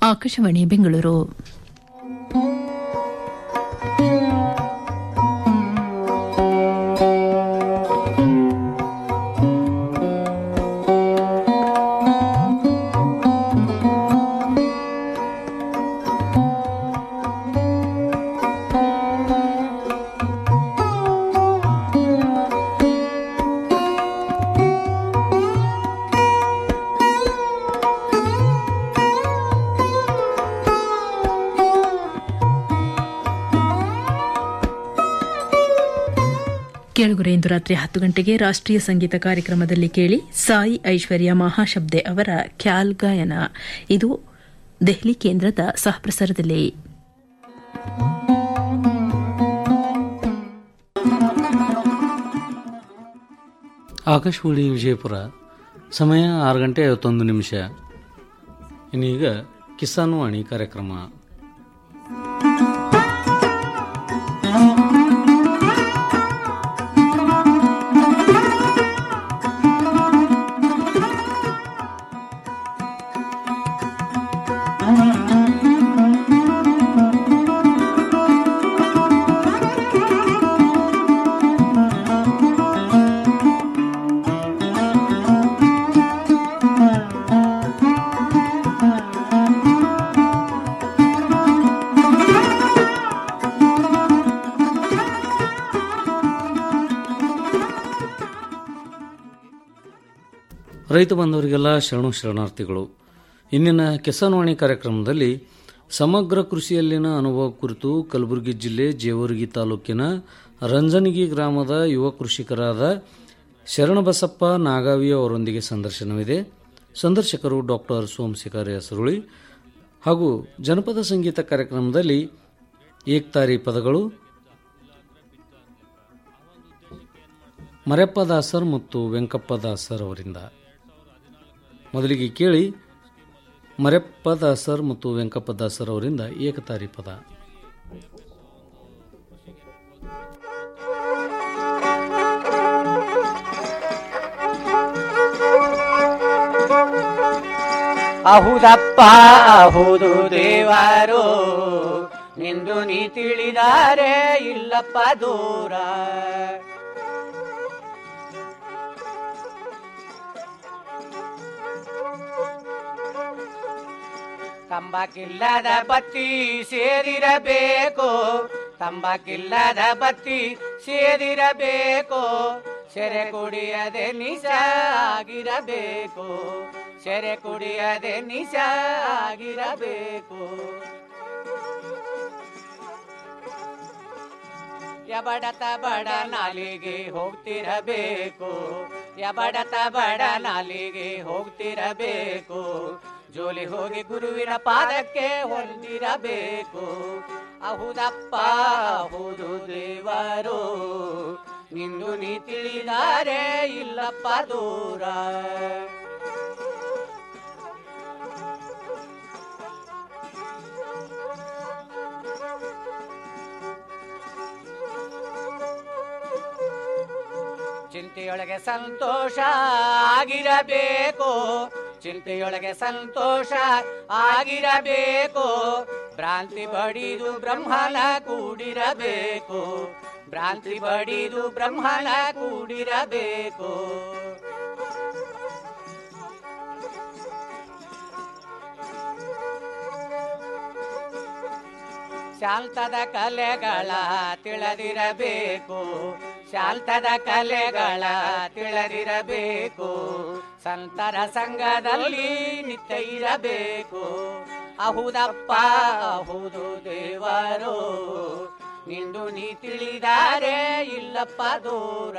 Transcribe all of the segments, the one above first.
ಆಕಾಶವಾಣಿ ಬೆಂಗಳೂರು ಕೇಳುಗರೆ ಇಂದು ರಾತ್ರಿ ಹತ್ತು ಗಂಟೆಗೆ ರಾಷ್ಟ್ರೀಯ ಸಂಗೀತ ಕಾರ್ಯಕ್ರಮದಲ್ಲಿ ಕೇಳಿ ಸಾಯಿ ಐಶ್ವರ್ಯ ಮಹಾಶಬ್ದೆ ಅವರ ಖ್ಯಾಲ್ ಗಾಯನ ಇದು ದೆಹಲಿ ಕೇಂದ್ರದ ಸಹಪ್ರಸಾರದಲ್ಲಿ ಆಕಾಶವಾಣಿ ವಿಜಯಪುರ ಸಮಯ ಆರು ಗಂಟೆ ಐವತ್ತೊಂದು ನಿಮಿಷ ಇನ್ನೀಗ ಕಿಸಾನ್ ವಾಣಿ ಕಾರ್ಯಕ್ರಮ ರೈತ ಬಾಂಧವರಿಗೆಲ್ಲ ಶರಣು ಶರಣಾರ್ಥಿಗಳು ಇಂದಿನ ಕಿಸಾನ್ವಾಣಿ ಕಾರ್ಯಕ್ರಮದಲ್ಲಿ ಸಮಗ್ರ ಕೃಷಿಯಲ್ಲಿನ ಅನುಭವ ಕುರಿತು ಕಲಬುರಗಿ ಜಿಲ್ಲೆ ಜೇವರ್ಗಿ ತಾಲೂಕಿನ ರಂಜನಗಿ ಗ್ರಾಮದ ಯುವ ಕೃಷಿಕರಾದ ಶರಣಬಸಪ್ಪ ನಾಗಾವಿ ಅವರೊಂದಿಗೆ ಸಂದರ್ಶನವಿದೆ ಸಂದರ್ಶಕರು ಡಾಕ್ಟರ್ ಸೋಮಶೇಖರ್ ಹೆಸರುಳಿ ಹಾಗೂ ಜನಪದ ಸಂಗೀತ ಕಾರ್ಯಕ್ರಮದಲ್ಲಿ ಏಕ್ತಾರಿ ಪದಗಳು ಮರೆಪ್ಪ ದಾಸರ್ ಮತ್ತು ವೆಂಕಪ್ಪ ದಾಸರ್ ಅವರಿಂದ ಮೊದಲಿಗೆ ಕೇಳಿ ಮರೆಪ್ಪ ದಾಸರ್ ಮತ್ತು ವೆಂಕಪ್ಪ ದಾಸರ್ ಅವರಿಂದ ಏಕತಾರಿ ಪದ ಅಹುದಪ್ಪ ಅಹುದು ದೇವರು ನಿಂದು ನೀ ತಿಳಿದಾರೆ ಇಲ್ಲಪ್ಪ ದೂರ ತಂಬಾಕಿಲ್ಲದ ಬತ್ತಿ ಸೇರಿರಬೇಕು ತಂಬಾಕಿಲ್ಲದ ಬತ್ತಿ ಸೇರಿರಬೇಕು ಸೆರೆ ಕುಡಿಯದೆ ನಿಶ ಆಗಿರಬೇಕು ಸೆರೆ ಕುಡಿಯದೆ ನಿಶ ಆಗಿರಬೇಕು ಯಬಡತ ಬಡ ನಾಲಿಗೆ ಹೋಗ್ತಿರಬೇಕು ಯಬಡತ ಬಡ ನಾಲಿಗೆ ಹೋಗ್ತಿರಬೇಕು ಜೋಲಿ ಹೋಗಿ ಗುರುವಿನ ಪಾದಕ್ಕೆ ಹೊಂದಿರಬೇಕು ಅಹುದಪ್ಪ ಅಹುದು ದೇವರು ನಿಂದು ನೀ ತಿಳಿದಾರೆ ಇಲ್ಲಪ್ಪ ದೂರ ಚಿಂತೆಯೊಳಗೆ ಸಂತೋಷ ಆಗಿರಬೇಕು ಚಿಂತೆಯೊಳಗೆ ಸಂತೋಷ ಆಗಿರಬೇಕು ಭ್ರಾಂತಿ ಬಡಿದು ಬ್ರಹ್ಮನ ಕೂಡಿರಬೇಕು ಭ್ರಾಂತಿ ಬಡಿದು ಬ್ರಹ್ಮನ ಕೂಡಿರಬೇಕು ಶಾಂತದ ಕಲೆಗಳ ತಿಳಿದಿರಬೇಕು ಶಾಂತದ ಕಲೆಗಳ ತಿಳಿದಿರಬೇಕು ಸಂತರ ಸಂಘದಲ್ಲಿ ನಿತ್ಯ ಇರಬೇಕು ಅಹುದಪ್ಪ ಅಹುದು ದೇವರು ನಿಂದು ನೀ ತಿಳಿದಾರೆ ಇಲ್ಲಪ್ಪ ದೂರ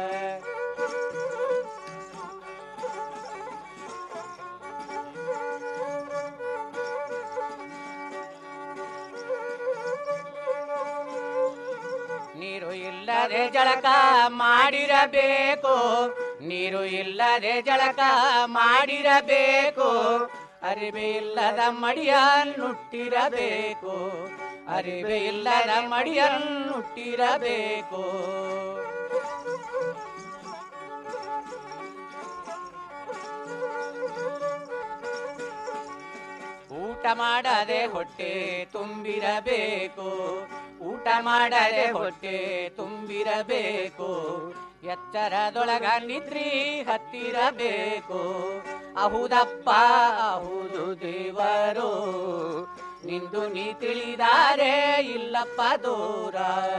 ನೀರು ಇಲ್ಲದೆ ಜಳಕ ಮಾಡಿರಬೇಕು ನೀರು ಇಲ್ಲದೆ ಜಳಕ ಮಾಡಿರಬೇಕು ಅರಿವೆ ಇಲ್ಲದ ಮಡಿಯನ್ನುಟ್ಟಿರಬೇಕು ಅರಿವೆ ಇಲ್ಲದ ಮಡಿಯನ್ನುಟ್ಟಿರಬೇಕು ಊಟ ಊಟ ಮಾಡದೆ ಹೊಟ್ಟೆ ತುಂಬಿರಬೇಕು ಊಟ ಮಾಡದೆ ಹೊಟ್ಟೆ ತುಂಬಿರಬೇಕು ಎಚ್ಚರದೊಳಗ ನಿದ್ರಿ ಹತ್ತಿರಬೇಕು ಅಹುದಪ್ಪ ಅಹುದು ದೇವರು ನಿಂದು ನೀ ತಿಳಿದಾರೆ ಇಲ್ಲಪ್ಪ ದೂರ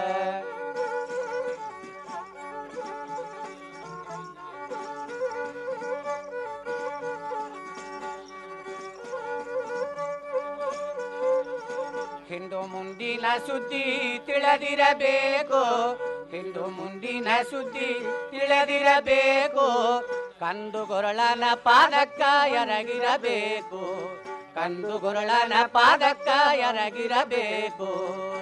ಹಿಂದು ಮುಂದಿನ ಸುದ್ದಿ ತಿಳಿದಿರಬೇಕು ಹಿಂದು ಮುಂದಿನ ಸುದ್ದಿ ತಿಳಿದಿರಬೇಕು ಕಂದು ಗೊರಳನ ಪಾದಕ್ಕ ಎರಗಿರಬೇಕು ಕಂದು ಗೊರಳನ ಪಾದಕ್ಕ ಎರಗಿರಬೇಕು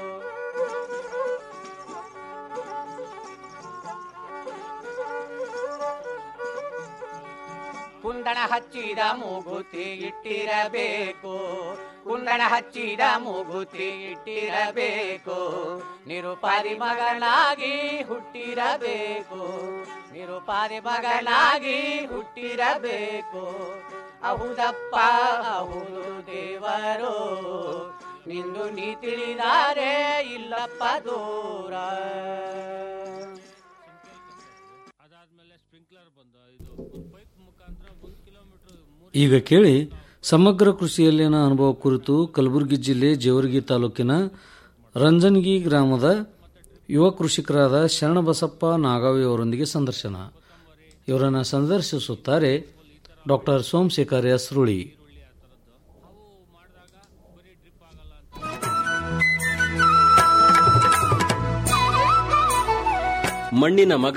ಕುಂದಣ ಹಚ್ಚಿದ ಮೂಗುತಿ ಇಟ್ಟಿರಬೇಕು ಕುಂದಣ ಹಚ್ಚಿದ ಮೂಗುತಿ ಇಟ್ಟಿರಬೇಕು ನಿರುಪಾದಿ ಮಗನಾಗಿ ಹುಟ್ಟಿರಬೇಕು ನಿರುಪಾದಿ ಮಗನಾಗಿ ಹುಟ್ಟಿರಬೇಕು ಅಹುದಪ್ಪ ಅಹುದು ದೇವರು ನಿಂದು ನೀ ತಿಳಿದಾರೆ ಇಲ್ಲಪ್ಪ ದೂರ ಈಗ ಕೇಳಿ ಸಮಗ್ರ ಕೃಷಿಯಲ್ಲಿನ ಅನುಭವ ಕುರಿತು ಕಲಬುರಗಿ ಜಿಲ್ಲೆ ಜೇವರ್ಗಿ ತಾಲೂಕಿನ ರಂಜನ್ಗಿ ಗ್ರಾಮದ ಯುವ ಕೃಷಿಕರಾದ ಶರಣಬಸಪ್ಪ ನಾಗಾವಿ ಅವರೊಂದಿಗೆ ಸಂದರ್ಶನ ಇವರನ್ನು ಸಂದರ್ಶಿಸುತ್ತಾರೆ ಡಾಕ್ಟರ್ ಸೋಮಶೇಖರ್ ಎಸ್ ರುಳಿ ಮಣ್ಣಿನ ಮಗ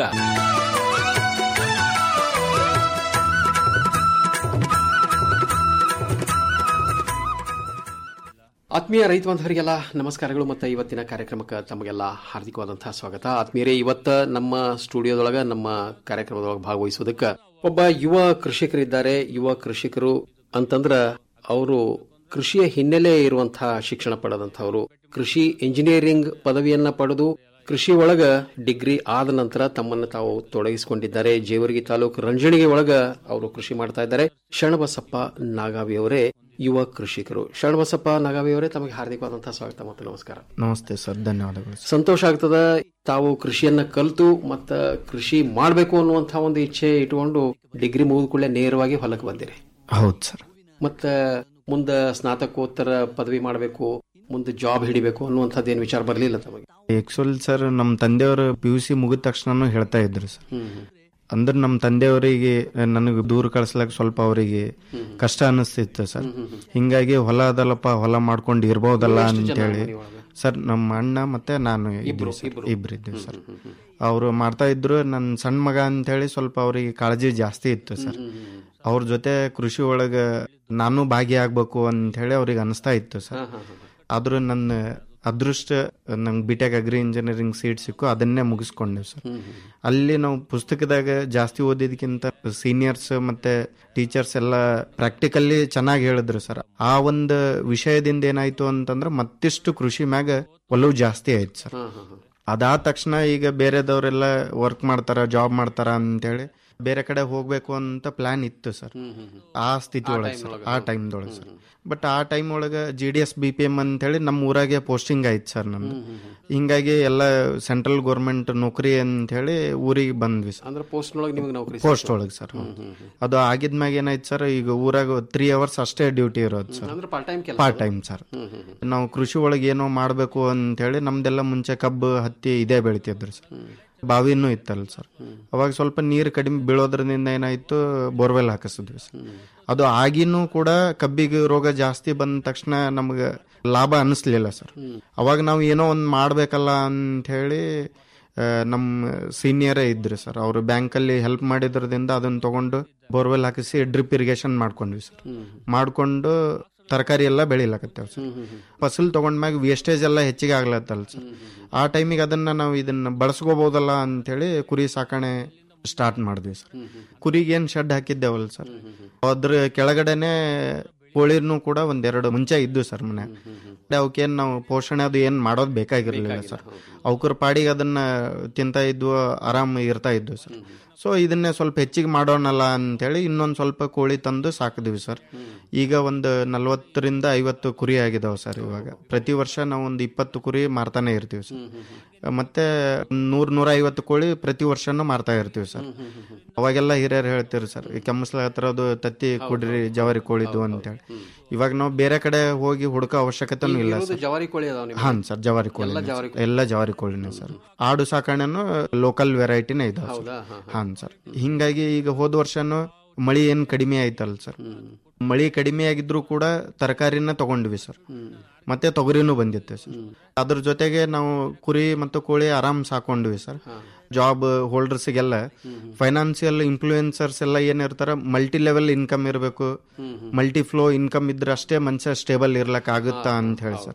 ಆತ್ಮೀಯ ರೈತ ಬಾಂಧವರಿಗೆಲ್ಲ ನಮಸ್ಕಾರಗಳು ಮತ್ತು ಇವತ್ತಿನ ಕಾರ್ಯಕ್ರಮಕ್ಕೆ ತಮಗೆಲ್ಲ ಹಾರ್ದಿಕವಾದಂತಹ ಸ್ವಾಗತ ಆತ್ಮೀಯರೇ ಇವತ್ತ ನಮ್ಮ ಸ್ಟುಡಿಯೋದೊಳಗ ನಮ್ಮ ಕಾರ್ಯಕ್ರಮದೊಳಗೆ ಭಾಗವಹಿಸೋದಕ್ಕೆ ಒಬ್ಬ ಯುವ ಕೃಷಿಕರಿದ್ದಾರೆ ಯುವ ಕೃಷಿಕರು ಅಂತಂದ್ರ ಅವರು ಕೃಷಿಯ ಹಿನ್ನೆಲೆ ಇರುವಂತಹ ಶಿಕ್ಷಣ ಪಡೆದಂಥವರು ಕೃಷಿ ಇಂಜಿನಿಯರಿಂಗ್ ಪದವಿಯನ್ನ ಪಡೆದು ಕೃಷಿ ಒಳಗ ಡಿಗ್ರಿ ಆದ ನಂತರ ತಮ್ಮನ್ನು ತಾವು ತೊಡಗಿಸಿಕೊಂಡಿದ್ದಾರೆ ಜೇವರ್ಗಿ ತಾಲೂಕು ರಂಜಣಿಗೆ ಒಳಗ ಅವರು ಕೃಷಿ ಮಾಡ್ತಾ ಇದ್ದಾರೆ ಶರಣಬಸಪ್ಪ ನಾಗಾವಿ ಅವರೇ ಯುವ ಕೃಷಿಕರು ಶರಣಬಸಪ್ಪ ನಾಗಾವಿ ಅವರೇ ತಮಗೆ ಹಾರ್ದಿಕವಾದಂತಹ ಸ್ವಾಗತ ಮತ್ತು ನಮಸ್ಕಾರ ನಮಸ್ತೆ ಸರ್ ಧನ್ಯವಾದಗಳು ಸರ್ ಸಂತೋಷ ಆಗ್ತದ ತಾವು ಕೃಷಿಯನ್ನ ಕಲಿತು ಮತ್ತ ಕೃಷಿ ಮಾಡಬೇಕು ಅನ್ನುವಂತಹ ಒಂದು ಇಚ್ಛೆ ಇಟ್ಕೊಂಡು ಡಿಗ್ರಿ ಮುಗಿದ ಕೂಡಲೇ ನೇರವಾಗಿ ಹೊಲಕ್ಕೆ ಬಂದಿರಿ ಹೌದು ಸರ್ ಮತ್ತ ಮುಂದ ಸ್ನಾತಕೋತ್ತರ ಪದವಿ ಮಾಡಬೇಕು ಮುಂದೆ ಜಾಬ್ ಹಿಡಿಬೇಕು ಅನ್ನುವಂಥದ್ದು ಏನು ವಿಚಾರ ಬರಲಿಲ್ಲ ತಮಗೆ ಆಕ್ಚುಲ್ ಸರ್ ನಮ್ಮ ತಂದೆಯವರು ಪಿ ಯು ಸಿ ಮುಗಿದ ತಕ್ಷಣ ಹೇಳ್ತಾ ಇದ್ರು ಸರ್ ಅಂದ್ರೆ ನಮ್ಮ ತಂದೆಯವರಿಗೆ ನನಗೆ ದೂರ ಕಳಿಸ್ಲಕ್ ಸ್ವಲ್ಪ ಅವರಿಗೆ ಕಷ್ಟ ಅನಿಸ್ತಿತ್ತು ಸರ್ ಹಿಂಗಾಗಿ ಹೊಲ ಅದಲ್ಲಪ್ಪ ಹೊಲ ಮಾಡ್ಕೊಂಡು ಇರ್ಬೋದಲ್ಲ ಅಂತೇಳಿ ಸರ್ ನಮ್ಮ ಅಣ್ಣ ಮತ್ತೆ ನಾನು ಇದ್ದೀವಿ ಸರ್ ಇಬ್ರು ಇದ್ದೀವಿ ಸರ್ ಅವರು ಮಾಡ್ತಾ ಇದ್ರು ನನ್ನ ಸಣ್ಣ ಮಗ ಅಂತೇಳಿ ಸ್ವಲ್ಪ ಅವರಿಗೆ ಕಾಳಜಿ ಜಾಸ್ತಿ ಇತ್ತು ಸರ್ ಅವ್ರ ಜೊತೆ ಕೃಷಿ ಒಳಗ ನಾನು ಭಾಗಿಯಾಗಬೇಕು ಅಂತ ಹೇಳಿ ಅವ್ರಿಗೆ ಅನಿಸ್ತಾ ಇತ್ತು ಸರ್ ಆದ್ರೂ ನನ್ನ ಅದೃಷ್ಟ ನಂಗೆ ಬಿಟೆಕ್ ಅಗ್ರಿ ಇಂಜಿನಿಯರಿಂಗ್ ಸೀಟ್ ಸಿಕ್ಕು ಅದನ್ನೇ ಮುಗಿಸ್ಕೊಂಡೆ ಸರ್ ಅಲ್ಲಿ ನಾವು ಪುಸ್ತಕದಾಗ ಜಾಸ್ತಿ ಓದಿದಕ್ಕಿಂತ ಸೀನಿಯರ್ಸ್ ಮತ್ತೆ ಟೀಚರ್ಸ್ ಎಲ್ಲ ಪ್ರಾಕ್ಟಿಕಲ್ಲಿ ಚೆನ್ನಾಗಿ ಹೇಳಿದ್ರು ಸರ್ ಆ ಒಂದು ವಿಷಯದಿಂದ ಏನಾಯ್ತು ಅಂತಂದ್ರೆ ಮತ್ತಿಷ್ಟು ಕೃಷಿ ಮ್ಯಾಗ ಒಲವು ಜಾಸ್ತಿ ಆಯ್ತು ಸರ್ ಅದಾದ ತಕ್ಷಣ ಈಗ ಬೇರೆದವರೆಲ್ಲ ವರ್ಕ್ ಮಾಡ್ತಾರ ಜಾಬ್ ಮಾಡ್ತಾರ ಅಂತೇಳಿ ಬೇರೆ ಕಡೆ ಹೋಗ್ಬೇಕು ಅಂತ ಪ್ಲಾನ್ ಇತ್ತು ಸರ್ ಆ ಸ್ಥಿತಿ ಒಳಗೆ ಸರ್ ಆ ಟೈಮ್ದೊಳಗೆ ಸರ್ ಬಟ್ ಆ ಟೈಮ್ ಒಳಗೆ G D S B P M ಅಂತೇಳಿ ನಮ್ಮ ಊರಾಗೆ ಪೋಸ್ಟಿಂಗ್ ಆಯ್ತು ಸರ್ ನಮ್ದು ಹಿಂಗಾಗಿ ಎಲ್ಲ ಸೆಂಟ್ರಲ್ ಗೌರ್ಮೆಂಟ್ ನೌಕರಿ ಅಂತ ಹೇಳಿ ಊರಿಗೆ ಬಂದ್ವಿ ಸರ್ ಅಂದ್ರೆ ಪೋಸ್ಟ್ ಒಳಗೆ ನಿಮಗೆ ನೌಕರಿ ಪೋಸ್ಟ್ ಒಳಗೆ ಸರ್ ಅದು ಆಗಿದ್ಮ್ಯಾಗ ಏನಾಯ್ತು ಸರ್ ಈಗ ಊರಾಗ ತ್ರೀ ಅವರ್ಸ್ ಅಷ್ಟೇ ಡ್ಯೂಟಿ ಇರೋದು ಸರ್ ಅಂದ್ರೆ ಪಾರ್ಟ್ ಟೈಮ್ ಕೆಲಸ ಪಾರ್ಟ್ ಟೈಮ್ ಸರ್ ನಾವು ಕೃಷಿ ಒಳಗೆ ಏನೋ ಮಾಡಬೇಕು ಅಂತ ಹೇಳಿ ನಮ್ದೆಲ್ಲ ಮುಂಚೆ ಕಬ್ಬು ಹತ್ತಿ ಇದೇ ಬೆಳಿತಿದ್ರು ಸರ್ ಬಾವಿನೂ ಇತ್ತಲ್ಲ ಸರ್ ಅವಾಗ ಸ್ವಲ್ಪ ನೀರು ಕಡಿಮೆ ಬೀಳೋದ್ರಿಂದ ಏನಾಯ್ತು ಬೋರ್ವೆಲ್ ಹಾಕಿಸಿದ್ವಿ ಸರ್ ಅದು ಆಗಿನೂ ಕೂಡ ಕಬ್ಬಿಗೆ ರೋಗ ಜಾಸ್ತಿ ಬಂದ ತಕ್ಷಣ ನಮ್ಗೆ ಲಾಭ ಅನಿಸ್ಲಿಲ್ಲ ಸರ್ ಅವಾಗ ನಾವು ಏನೋ ಒಂದು ಮಾಡ್ಬೇಕಲ್ಲ ಅಂತ ಹೇಳಿ ಆ, ನಮ್ಮ ಸೀನಿಯರೇ ಇದ್ರು ಸರ್ ಅವರು ಬ್ಯಾಂಕಲ್ಲಿ ಹೆಲ್ಪ್ ಮಾಡಿದ್ರದಿಂದ ಅದನ್ನ ತಗೊಂಡು ಬೋರ್ವೆಲ್ ಹಾಕಿಸಿ ಡ್ರಿಪ್ ಇರಿಗೇಷನ್ ಮಾಡ್ಕೊಂಡ್ವಿ ಸರ್ ಮಾಡ್ಕೊಂಡು ತರಕಾರಿ ಎಲ್ಲ ಬೆಳಿಲಕತ್ತೇವ್ ಸರ್ ಫಸಲ್ ತಗೊಂಡ್ಮ್ಯಾಗ ವೇಸ್ಟೇಜ್ ಎಲ್ಲ ಹೆಚ್ಚಿಗೆ ಆಗ್ಲತ್ತಲ್ಲ ಸರ್ ಆ ಟೈಮಿಗೆ ಅದನ್ನ ನಾವು ಇದನ್ನ ಬಳಸ್ಕೋಬಹುದಲ್ಲ ಅಂತೇಳಿ ಕುರಿ ಸಾಕಣೆ ಸ್ಟಾರ್ಟ್ ಮಾಡಿದ್ವಿ ಸರ್ ಕುರಿಗೆ ಏನ್ ಶೆಡ್ ಹಾಕಿದ್ದೇವಲ್ಲ ಸರ್ ಅದ್ರ ಕೆಳಗಡೆನೆ ಕೋಳಿನೂ ಕೂಡ ಒಂದೆರಡು ಮುಂಚೆ ಇದ್ದು ಸರ್ ಮನೆ ಅವಕ್ಕೇನ್ ನಾವು ಪೋಷಣೆ ಅದು ಏನ್ ಮಾಡೋದು ಬೇಕಾಗಿರ್ಲಿಲ್ಲ ಸರ್ ಅವಕ್ರ ಪಾಡಿಗೆ ಅದನ್ನ ತಿಂತಾ ಇದ್ವು ಆರಾಮ್ ಇರ್ತಾ ಇದ್ವು ಸರ್ ಸೊ ಇದನ್ನೇ ಸ್ವಲ್ಪ ಹೆಚ್ಚಿಗೆ ಮಾಡೋಣಲ್ಲ ಅಂತೇಳಿ ಇನ್ನೊಂದು ಸ್ವಲ್ಪ ಕೋಳಿ ತಂದು ಸಾಕಿದ್ವಿ ಸರ್ ಈಗ ಒಂದು ನಲ್ವತ್ತರಿಂದ ಐವತ್ತು ಕುರಿ ಆಗಿದಾವೆ ಸರ್ ಇವಾಗ ಪ್ರತಿ ವರ್ಷ ನಾವು ಒಂದು ಇಪ್ಪತ್ತು ಕುರಿ ಮಾರ್ತಾನೆ ಇರ್ತೀವಿ ಸರ್ ಮತ್ತೆ ನೂರ್ ನೂರ ಐವತ್ತು ಕೋಳಿ ಪ್ರತಿ ವರ್ಷನೂ ಮಾರ್ತಾ ಇರ್ತೀವಿ ಸರ್ ಅವಾಗೆಲ್ಲ ಹಿರಿಯರು ಹೇಳ್ತೀರಿ ಸರ್ ಈ ಕೆಮ್ಮಸ್ಲ ಹತ್ರ ಅದು ತತ್ತಿ ಕುಡ್ರಿ ಜವಾರಿ ಕೋಳಿದು ಅಂತೇಳಿ ಇವಾಗ ನಾವು ಬೇರೆ ಕಡೆ ಹೋಗಿ ಹುಡುಕೋ ಅವಶ್ಯಕತೆನೂ ಇಲ್ಲ ಇರೋದು ಸರ್ ಜವಾರಿ ಕೋಳಿ ಅದಾವ ನಿಮ್ಗೆ? ಹಾನ್ ಸರ್ ಜವಾರಿ ಕೋಳಿ ಜವಾರಿ ಎಲ್ಲ ಜವಾರಿ ಕೋಳಿನೇ ಸರ್ ಆಡು ಸಾಕಣೆನು ಲೋಕಲ್ ವೆರೈಟಿನೇ ಇದಾವೆ ಸರ್ ಹೌದಾ ಹಾ ಹಾನ್ ಸರ್ ಹಿಂಗಾಗಿ ಈಗ ಹೋದ ವರ್ಷನು ಮಳಿ ಏನ್ ಕಡಿಮೆ ಆಯ್ತಲ್ಲ ಸರ್ ಮಳಿ ಕಡಿಮೆ ಆಗಿದ್ರು ಕೂಡ ತರಕಾರಿನ ತಗೊಂಡ್ವಿ ಸರ್ ಮತ್ತೆ ತೊಗರಿನೂ ಬಂದಿತ್ತು ಸರ್ ಅದ್ರ ಜೊತೆಗೆ ನಾವು ಕುರಿ ಮತ್ತು ಕೋಳಿ ಆರಾಮ್ ಸಾಕೊಂಡ್ವಿ ಸರ್ ಜಾಬ್ ಹೋಲ್ಡರ್ಸ್ಗೆಲ್ಲ ಫೈನಾನ್ಸಿಯಲ್ ಇನ್ಫ್ಲೂಯೆನ್ಸರ್ಸ್ ಎಲ್ಲ ಏನಿರ್ತಾರ ಮಲ್ಟಿ ಲೆವೆಲ್ ಇನ್ಕಮ್ ಇರಬೇಕು ಮಲ್ಟಿ ಫ್ಲೋ ಇನ್ಕಮ್ ಇದ್ರೆ ಅಷ್ಟೇ ಮನುಷ್ಯ ಸ್ಟೇಬಲ್ ಇರ್ಲಕ್ ಆಗುತ್ತಾ ಅಂತ ಹೇಳಿ ಸರ್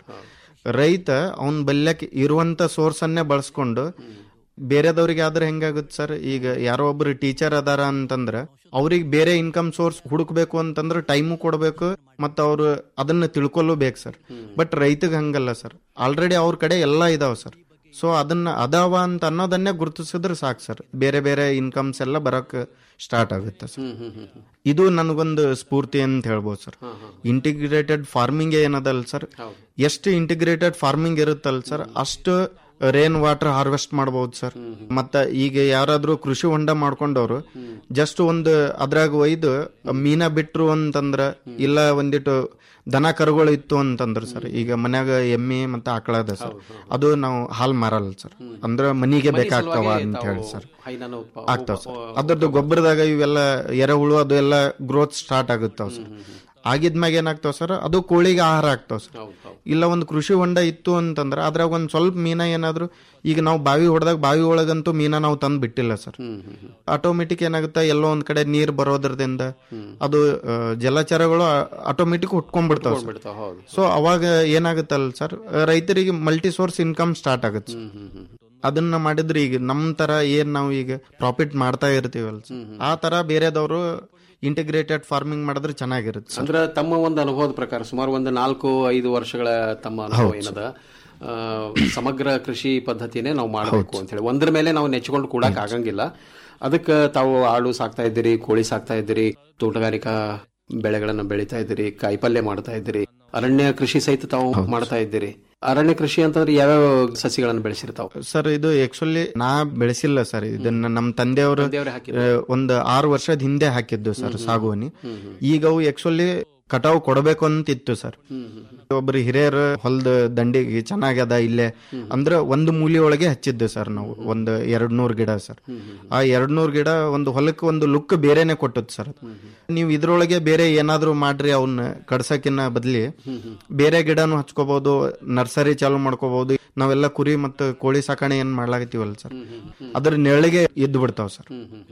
ರೈತ ಅವನ್ ಬಲ್ಯಕ್ ಇರುವಂತ ಸೋರ್ಸ್ ಅನ್ನೇ ಬಳಸ್ಕೊಂಡು ಬೇರೆದವ್ರಿಗೆ ಆದ್ರೆ ಹೆಂಗಾಗುತ್ತೆ ಸರ್ ಈಗ ಯಾರೋ ಒಬ್ರು ಟೀಚರ್ ಅದಾರ ಅಂತಂದ್ರ ಅವ್ರಿಗೆ ಬೇರೆ ಇನ್ಕಮ್ ಸೋರ್ಸ್ ಹುಡುಕ್ಬೇಕು ಅಂತಂದ್ರೆ ಟೈಮು ಕೊಡಬೇಕು ಮತ್ತು ಅವ್ರು ಅದನ್ನ ತಿಳ್ಕೊಳ್ಳಬೇಕು ಸರ್ ಬಟ್ ರೈತಗೆ ಹಂಗಲ್ಲ ಸರ್ ಆಲ್ರೆಡಿ ಅವ್ರ ಕಡೆ ಎಲ್ಲ ಇದಾವ ಸರ್ ಸೊ ಅದನ್ನ ಅದಾವ ಅಂತ ಅನ್ನೋದನ್ನೇ ಗುರುತಿಸಿದ್ರೆ ಸಾಕು ಸರ್ ಬೇರೆ ಬೇರೆ ಇನ್ಕಮ್ಸ್ ಎಲ್ಲ ಬರಕ್ ಸ್ಟಾರ್ಟ್ ಆಗುತ್ತೆ ಸರ್ ಇದು ನನಗೊಂದು ಸ್ಫೂರ್ತಿ ಅಂತ ಹೇಳ್ಬೋದು ಸರ್ ಇಂಟಿಗ್ರೇಟೆಡ್ ಫಾರ್ಮಿಂಗ್ ಏನದಲ್ಲ ಸರ್ ಎಷ್ಟು ಇಂಟಿಗ್ರೇಟೆಡ್ ಫಾರ್ಮಿಂಗ್ ಇರುತ್ತಲ್ಲ ಸರ್ ಅಷ್ಟು ರೇನ್ ವಾಟರ್ ಹಾರ್ವೆಸ್ಟ್ ಮಾಡಬಹುದು ಸರ್ ಮತ್ತ ಈಗ ಯಾರಾದ್ರೂ ಕೃಷಿ ಹೊಂಡ ಮಾಡ್ಕೊಂಡವ್ರು ಜಸ್ಟ್ ಒಂದು ಅದ್ರಾಗ ಒಯ್ದು ಮೀನಾ ಬಿಟ್ರು ಅಂತಂದ್ರ ಇಲ್ಲ ಒಂದಿಟ್ಟು ದನ ಕರುಗಳು ಇತ್ತು ಅಂತಂದ್ರ ಸರ್ ಈಗ ಮನ್ಯಾಗ ಎಮ್ಮೆ ಮತ್ತೆ ಆಕಳ ಅದ ಸರ್ ಅದು ನಾವು ಹಾಲ್ ಮಾರಲ್ಲ ಸರ್ ಅಂದ್ರ ಮನಿಗೆ ಬೇಕಾಗ್ತಾವ ಅಂತ ಹೇಳಿ ಸರ್ ಹೈನಾನು ಉತ್ಪ- ಆಗ್ತಾವ ಸರ್ ಅದ್ರದ್ದು ಗೊಬ್ಬರದಾಗ ಇವೆಲ್ಲ ಎರೆಹುಳು ಅದು ಎಲ್ಲ ಗ್ರೋತ್ ಸ್ಟಾರ್ಟ್ ಆಗುತ್ತಾವ ಸರ್ ಆಗಿದ್ಮ್ಯಾಗ ಏನಾಗ್ತಾವ ಸರ್ ಅದು ಕೋಳಿಗೆ ಆಹಾರ ಆಗ್ತಾವ ಸರ್ ಇಲ್ಲ ಒಂದು ಕೃಷಿ ಹೊಂಡ ಇತ್ತು ಅಂತಂದ್ರೆ ಅದ್ರಾಗ ಒಂದ್ ಸ್ವಲ್ಪ ಮೀನ ಏನಾದ್ರು ಈಗ ನಾವು ಬಾವಿ ಹೊಡೆದಾಗ ಬಾವಿ ಒಳಗಂತೂ ಮೀನ ನಾವು ತಂದು ಬಿಟ್ಟಿಲ್ಲ ಸರ್ ಆಟೋಮೆಟಿಕ್ ಏನಾಗುತ್ತೆ ಎಲ್ಲೋ ಒಂದ್ ಕಡೆ ನೀರ್ ಬರೋದ್ರದಿಂದ ಅದು ಆ, ಜಲಚರಗಳು ಆಟೋಮೆಟಿಕ್ ಹುಟ್ಕೊಂಡ್ಬಿಡ್ತಾವ ಸರ್ ಬಿಡ್ತಾವ ಹೌದು ಸೊ ಅವಾಗ ಏನಾಗುತ್ತಲ್ಲ ಸರ್ ರೈತರಿಗೆ ಮಲ್ಟಿ ಸೋರ್ಸ್ ಇನ್ಕಮ್ ಸ್ಟಾರ್ಟ್ ಆಗುತ್ತೆ ಸರ್. ಅದನ್ನ ಮಾಡಿದ್ರೆ ಈಗ ನಮ್ ತರ ಏನ್ ನಾವು ಈಗ ಪ್ರಾಫಿಟ್ ಮಾಡ್ತಾ ಇರ್ತೀವಲ್ಲ ಸರ್, ಆ ತರ ಬೇರೆದವರು ಇಂಟಿಗ್ರೇಟೆಡ್ ಫಾರ್ಮಿಂಗ್ ಮಾಡಿದ್ರೆ ಚೆನ್ನಾಗಿರುತ್ತೆ ಸರ್. ಅಂದ್ರ ತಮ್ಮ ಒಂದು ಅನುಭವದ ಪ್ರಕಾರ ಸುಮಾರು ಒಂದು ನಾಲ್ಕು ಐದು ವರ್ಷಗಳ ತಮ್ಮ ಅನುಭವ ಏನದ ಆ, ಸಮಗ್ರ ಕೃಷಿ ಪದ್ಧತಿನೇ ನಾವು ಮಾಡಬೇಕು ಅಂತ ಹೇಳಿ ಒಂದ್ರ ಮೇಲೆ ನಾವು ನೆಚ್ಕೊಂಡು ಕೂಡಕ್ ಆಗಂಗಿಲ್ಲ ಅದಕ್ಕೆ ತಾವು ಆಳು ಸಾಕ್ತಾ ಇದ್ದೀರಿ ಕೋಳಿ ಸಾಕ್ತಾ ಇದ್ದೀರಿ ತೋಟಗಾರಿಕಾ ಬೆಳೆಗಳನ್ನ ಬೆಳಿತಾ ಇದ್ದೀರಿ ಕಾಯಿಪಲ್ಯ ಮಾಡ್ತಾ ಇದ್ದೀರಿ ಅರಣ್ಯ ಕೃಷಿ ಸಹಿತ ತಾವು ಮಾಡ್ತಾ ಇದ್ದೀರಿ ಅರಣ್ಯ ಕೃಷಿ ಅಂತಂದ್ರೆ ಯಾವ್ಯಾವ ಸಸಿಗಳನ್ನ ಬೆಳೆಸಿರ್ತಾವ ಸರ್ ಇದು ಆಕ್ಚುಲಿ ನಾ ಬೆಳೆಸಿಲ್ಲ ಸರ್ ಇದನ್ನ ನಮ್ಮ ತಂದೆಯವರು ತಂದೆಯವರೇ ಹಾಕಿದ್ರು. ಆ, ಒಂದು ಆರು ವರ್ಷದ ಹಿಂದೆ ಹಾಕಿದ್ದು ಸರ್ ಸಾಗುವನಿ ಈಗ ಅವು ಆಕ್ಚುಲಿ ಕಟಾವು ಕೊಡಬೇಕು ಅಂತ ಇತ್ತು ಸರ್ ಒಬ್ರು ಹಿರಿಯರು ಹೊಲದ ದಂಡಿಗೆ ಚೆನ್ನಾಗ್ಯದ ಇಲ್ಲೇ ಅಂದ್ರೆ ಒಂದು ಮೂಲಿ ಒಳಗೆ ಹಚ್ಚಿದ್ದು ಸರ್ ನಾವು ಒಂದು ಎರಡ್ ನೂರ್ ಗಿಡ ಸರ್ ಆ ಎರಡ್ ನೂರ್ ಗಿಡ ಒಂದು ಹೊಲಕ್ಕೆ ಒಂದು ಲುಕ್ ಬೇರೆನೆ ಕೊಟ್ಟದ್ ಸರ್ ಅದು. ನೀವು ಇದ್ರೊಳಗೆ ಬೇರೆ ಏನಾದ್ರೂ ಮಾಡ್ರಿ ಅವನ್ನ ಕಡ್ಸಕಿನ್ನ ಬದ್ಲಿ ಬೇರೆ ಗಿಡನು ಹಚ್ಕೋಬಹುದು ನರ್ಸರಿ ಚಾಲು ಮಾಡ್ಕೋಬಹುದು ನಾವೆಲ್ಲ ಕುರಿ ಮತ್ತು ಕೋಳಿ ಸಾಕಣೆ ಏನ್ ಮಾಡ್ಲಾಗತ್ತೀವಲ್ಲ ಸರ್ ಅದ್ರ ನೆರಳಿಗೆ ಇದ್ದು ಬಿಡ್ತಾವ ಸರ್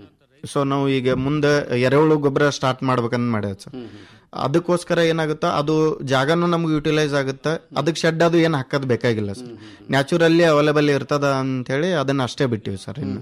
ಸೊ ನಾವು ಈಗ ಮುಂದೆ ಎರೆಹುಳು ಗೊಬ್ಬರ ಸ್ಟಾರ್ಟ್ ಮಾಡ್ಬೇಕಂತ ಮಾಡ್ಯಾರ ಸರ್ ಅದಕ್ಕೋಸ್ಕರ ಏನಾಗುತ್ತಾ ಅದು ಜಾಗನೂ ನಮ್ಗೆ ಯುಟಿಲೈಸ್ ಆಗುತ್ತೆ ಅದಕ್ಕೆ ಶೆಡ್ ಅದು ಏನು ಹಾಕೋದ್ ಬೇಕಾಗಿಲ್ಲ ಸರ್ ನ್ಯಾಚುರಲಿ ಅವೈಲೇಬಲ್ ಇರ್ತದ ಅಂತ ಹೇಳಿ ಅದನ್ನ ಅಷ್ಟೇ ಬಿಟ್ಟಿವಿ ಸರ್ ಇನ್ನು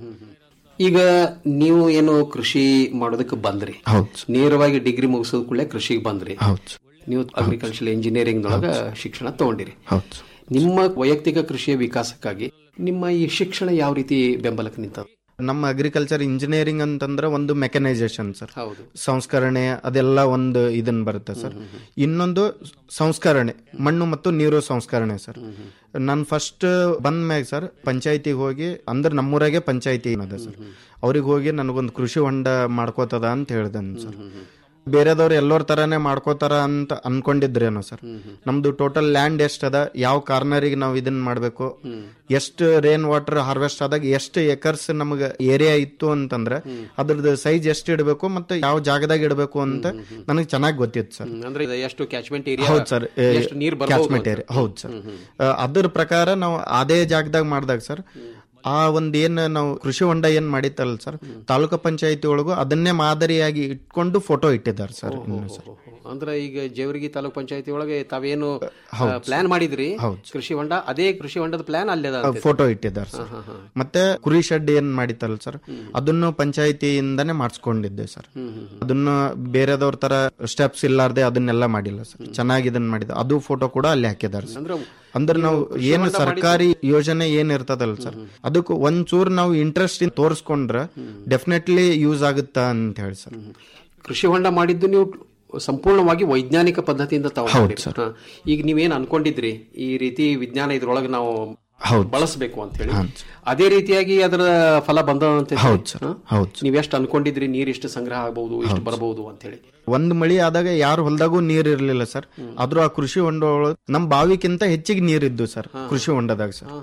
ಈಗ ನೀವು ಏನು ಕೃಷಿ ಮಾಡೋದಕ್ಕೆ ಬಂದ್ರಿ ಹೌದು ನೇರವಾಗಿ ಡಿಗ್ರಿ ಮುಗಿಸೋದ್ ಕೂಡಲೇ ಕೃಷಿಗೆ ಬಂದ್ರಿ ಹೌದು ನೀವು ಅಗ್ರಿಕಲ್ಚರ್ ಇಂಜಿನಿಯರಿಂಗ್ ದೊಳಗ ಶಿಕ್ಷಣ ತಗೊಂಡಿರಿ ಹೌದು ನಿಮ್ಮ ವೈಯಕ್ತಿಕ ಕೃಷಿಯ ವಿಕಾಸಕ್ಕಾಗಿ ನಿಮ್ಮ ಈ ಶಿಕ್ಷಣ ಯಾವ ರೀತಿ ಬೆಂಬಲಕ್ಕೆ ನಿಂತದ ನಮ್ಮ ಅಗ್ರಿಕಲ್ಚರ್ ಇಂಜಿನಿಯರಿಂಗ್ ಅಂತಂದ್ರೆ ಒಂದು ಮೆಕನೈಸೇಷನ್ ಸರ್ ಹೌದು ಸಂಸ್ಕರಣೆ ಅದೆಲ್ಲ ಒಂದು ಇದನ್ ಬರುತ್ತೆ ಸರ್ ಇನ್ನೊಂದು ಸಂಸ್ಕರಣೆ ಮಣ್ಣು ಮತ್ತು ನೀರು ಸಂಸ್ಕರಣೆ ಸರ್ ನಾನು ಫಸ್ಟ್ ಬಂದ ಮ್ಯಾಗ ಸರ್ ಪಂಚಾಯತಿಗೆ ಹೋಗಿ ಅಂದ್ರೆ ನಮ್ಮೂರಾಗೆ ಪಂಚಾಯತಿ ಏನದ ಸರ್ ಅವ್ರಿಗೆ ಹೋಗಿ ನನಗೊಂದು ಕೃಷಿ ಹೊಂಡ ಮಾಡ್ಕೋತದ ಅಂತ ಹೇಳ್ದನ್ ಸರ್ ಬೇರೆದವ್ರು ಎಲ್ಲೋರ್ ತರಾನೇ ಮಾಡ್ಕೋತಾರ ಅಂತ ಅನ್ಕೊಂಡಿದ್ರೇನೋ ಸರ್ ನಮ್ದು ಟೋಟಲ್ ಲ್ಯಾಂಡ್ ಎಷ್ಟ್ ಅದ ಯಾವ ಕಾರ್ನರಿಗೆ ನಾವು ಇದನ್ನ ಮಾಡ್ಬೇಕು ಎಷ್ಟು ರೇನ್ ವಾಟರ್ ಹಾರ್ವೆಸ್ಟ್ ಆದಾಗ ಎಷ್ಟು ಎಕರ್ಸ್ ನಮಗ ಏರಿಯಾ ಇತ್ತು ಅಂತಂದ್ರೆ ಅದ್ರದ್ದು ಸೈಜ್ ಎಷ್ಟು ಇಡಬೇಕು ಮತ್ತೆ ಯಾವ ಜಾಗದಾಗ ಇಡಬೇಕು ಅಂತ ನನಗೆ ಚೆನ್ನಾಗಿ ಗೊತ್ತಿತ್ತು ಸರ್ ಅಂದ್ರೆ ಇದು ಎಷ್ಟು ಕ್ಯಾಚ್ಮೆಂಟ್ ಏರಿಯಾ ಹೌದು ಸರ್ ಎಷ್ಟು ನೀರ್ ಕ್ಯಾಚ್ಮೆಂಟ್ ಏರಿಯಾ ಹೌದು ಸರ್ ಅದ್ರ ಪ್ರಕಾರ ನಾವು ಅದೇ ಜಾಗದಾಗ ಮಾಡಿದಾಗ ಸರ್ ಆ ಒಂದ್ ಏನ್ ನಾವು ಕೃಷಿ ಹೊಂಡ ಏನ್ ಮಾಡಿತ್ತಲ್ಲ ಸರ್ ತಾಲೂಕು ಪಂಚಾಯತಿ ಒಳಗು ಅದನ್ನೇ ಮಾದರಿಯಾಗಿ ಇಟ್ಕೊಂಡು ಫೋಟೋ ಇಟ್ಟಿದ್ದಾರೆ ಸರ್ ಇನ್ನು ಸರ್ ಅಂದ್ರೆ ಈಗ ಜೇವರ್ಗಿ ತಾಲೂಕ್ ಪಂಚಾಯತಿ ಒಳಗೆ ತಾವೇನು ಪ್ಲಾನ್ ಮಾಡಿದ್ರಿ ಕೃಷಿ ಹೊಂಡ ಅದೇ ಕೃಷಿ ಹೊಂಡದ ಪ್ಲಾನ್ ಅಲ್ಲದ ಫೋಟೋ ಇಟ್ಟಿದ್ದಾರೆ ಸರ್ ಮತ್ತೆ ಕುರಿ ಶೆಡ್ ಏನ್ ಮಾಡಿತ್ತಲ್ಲ ಸರ್ ಅದನ್ನು ಪಂಚಾಯತಿಯಿಂದಾನೇ ಮಾಡಿಸ್ಕೊಂಡಿದ್ದೆ ಸರ್ ಅದನ್ನು ಬೇರೆದವ್ರ ತರ ಸ್ಟೆಪ್ಸ್ ಇಲ್ಲಾರ್ದೆ ಅದನ್ನೆಲ್ಲ ಮಾಡಿಲ್ಲ ಸರ್ ಚೆನ್ನಾಗಿ ಇದನ್ನ ಮಾಡಿದ ಅದು ಫೋಟೋ ಕೂಡ ಅಲ್ಲಿ ಹಾಕಿದ್ದಾರೆ ಸರ್ ಅಂದ್ರೆ ಅಂದ್ರೆ ನಾವು ಏನು ಸರ್ಕಾರಿ ಯೋಜನೆ ಏನ್ ಇರ್ತದಲ್ಲ ಸರ್ ಅದು ಅದಕ್ಕೆ ಒಂಚೂರು ನಾವು ಇಂಟ್ರೆಸ್ಟ್ ತೋರಿಸ್ಕೊಂಡ್ರೆ ಡೆಫಿನೆಟ್ಲಿ ಯೂಸ್ ಆಗುತ್ತಾ ಅಂತ ಹೇಳಿ ಸರ್ ಕೃಷಿ ಹೊಂಡ ಮಾಡಿದ್ದು ನೀವು ಸಂಪೂರ್ಣವಾಗಿ ವೈಜ್ಞಾನಿಕ ಪದ್ಧತಿಯಿಂದ ತಾವು ಹೌದು ಮಾಡಿರಿ. ಸರ್. ಹಾ. ಈಗ ನೀವೇನ್ ಅನ್ಕೊಂಡಿದ್ರಿ ಈ ರೀತಿ ವಿಜ್ಞಾನ ಇದ್ರೊಳಗೆ ನಾವು ಹೌದು. ಬಳಸಬೇಕು ಅಂತ ಹೇಳಿ ಹಾಂ ಅದೇ ರೀತಿಯಾಗಿ ಅದರ ಫಲ ಬಂದ ಅಂತ ಹೌದು ಸರ್ ಹೌದು ಸರ್. ನೀವ್ ಎಷ್ಟು ಅನ್ಕೊಂಡಿದ್ರಿ ನೀರ್ ಎಷ್ಟು ಸಂಗ್ರಹ ಆಗಬಹುದು ಎಷ್ಟು ಬರಬಹುದು ಅಂತ ಹೇಳಿ ಒಂದ್ ಮಳಿ ಆದಾಗ ಯಾರು ಹೊಲದಾಗೂ ನೀರ್ ಇರ್ಲಿಲ್ಲ ಸರ್ ಆದ್ರೂ ಆ ಕೃಷಿ ಹೊಂಡ ಒಳಗ್ ನಮ್ ಬಾವಿಕ್ಕಿಂತ ಹೆಚ್ಚಿಗೆ ನೀರ್ ಇದ್ದು ಸರ್ ಕೃಷಿ ಹೊಂಡದಾಗ ಸರ್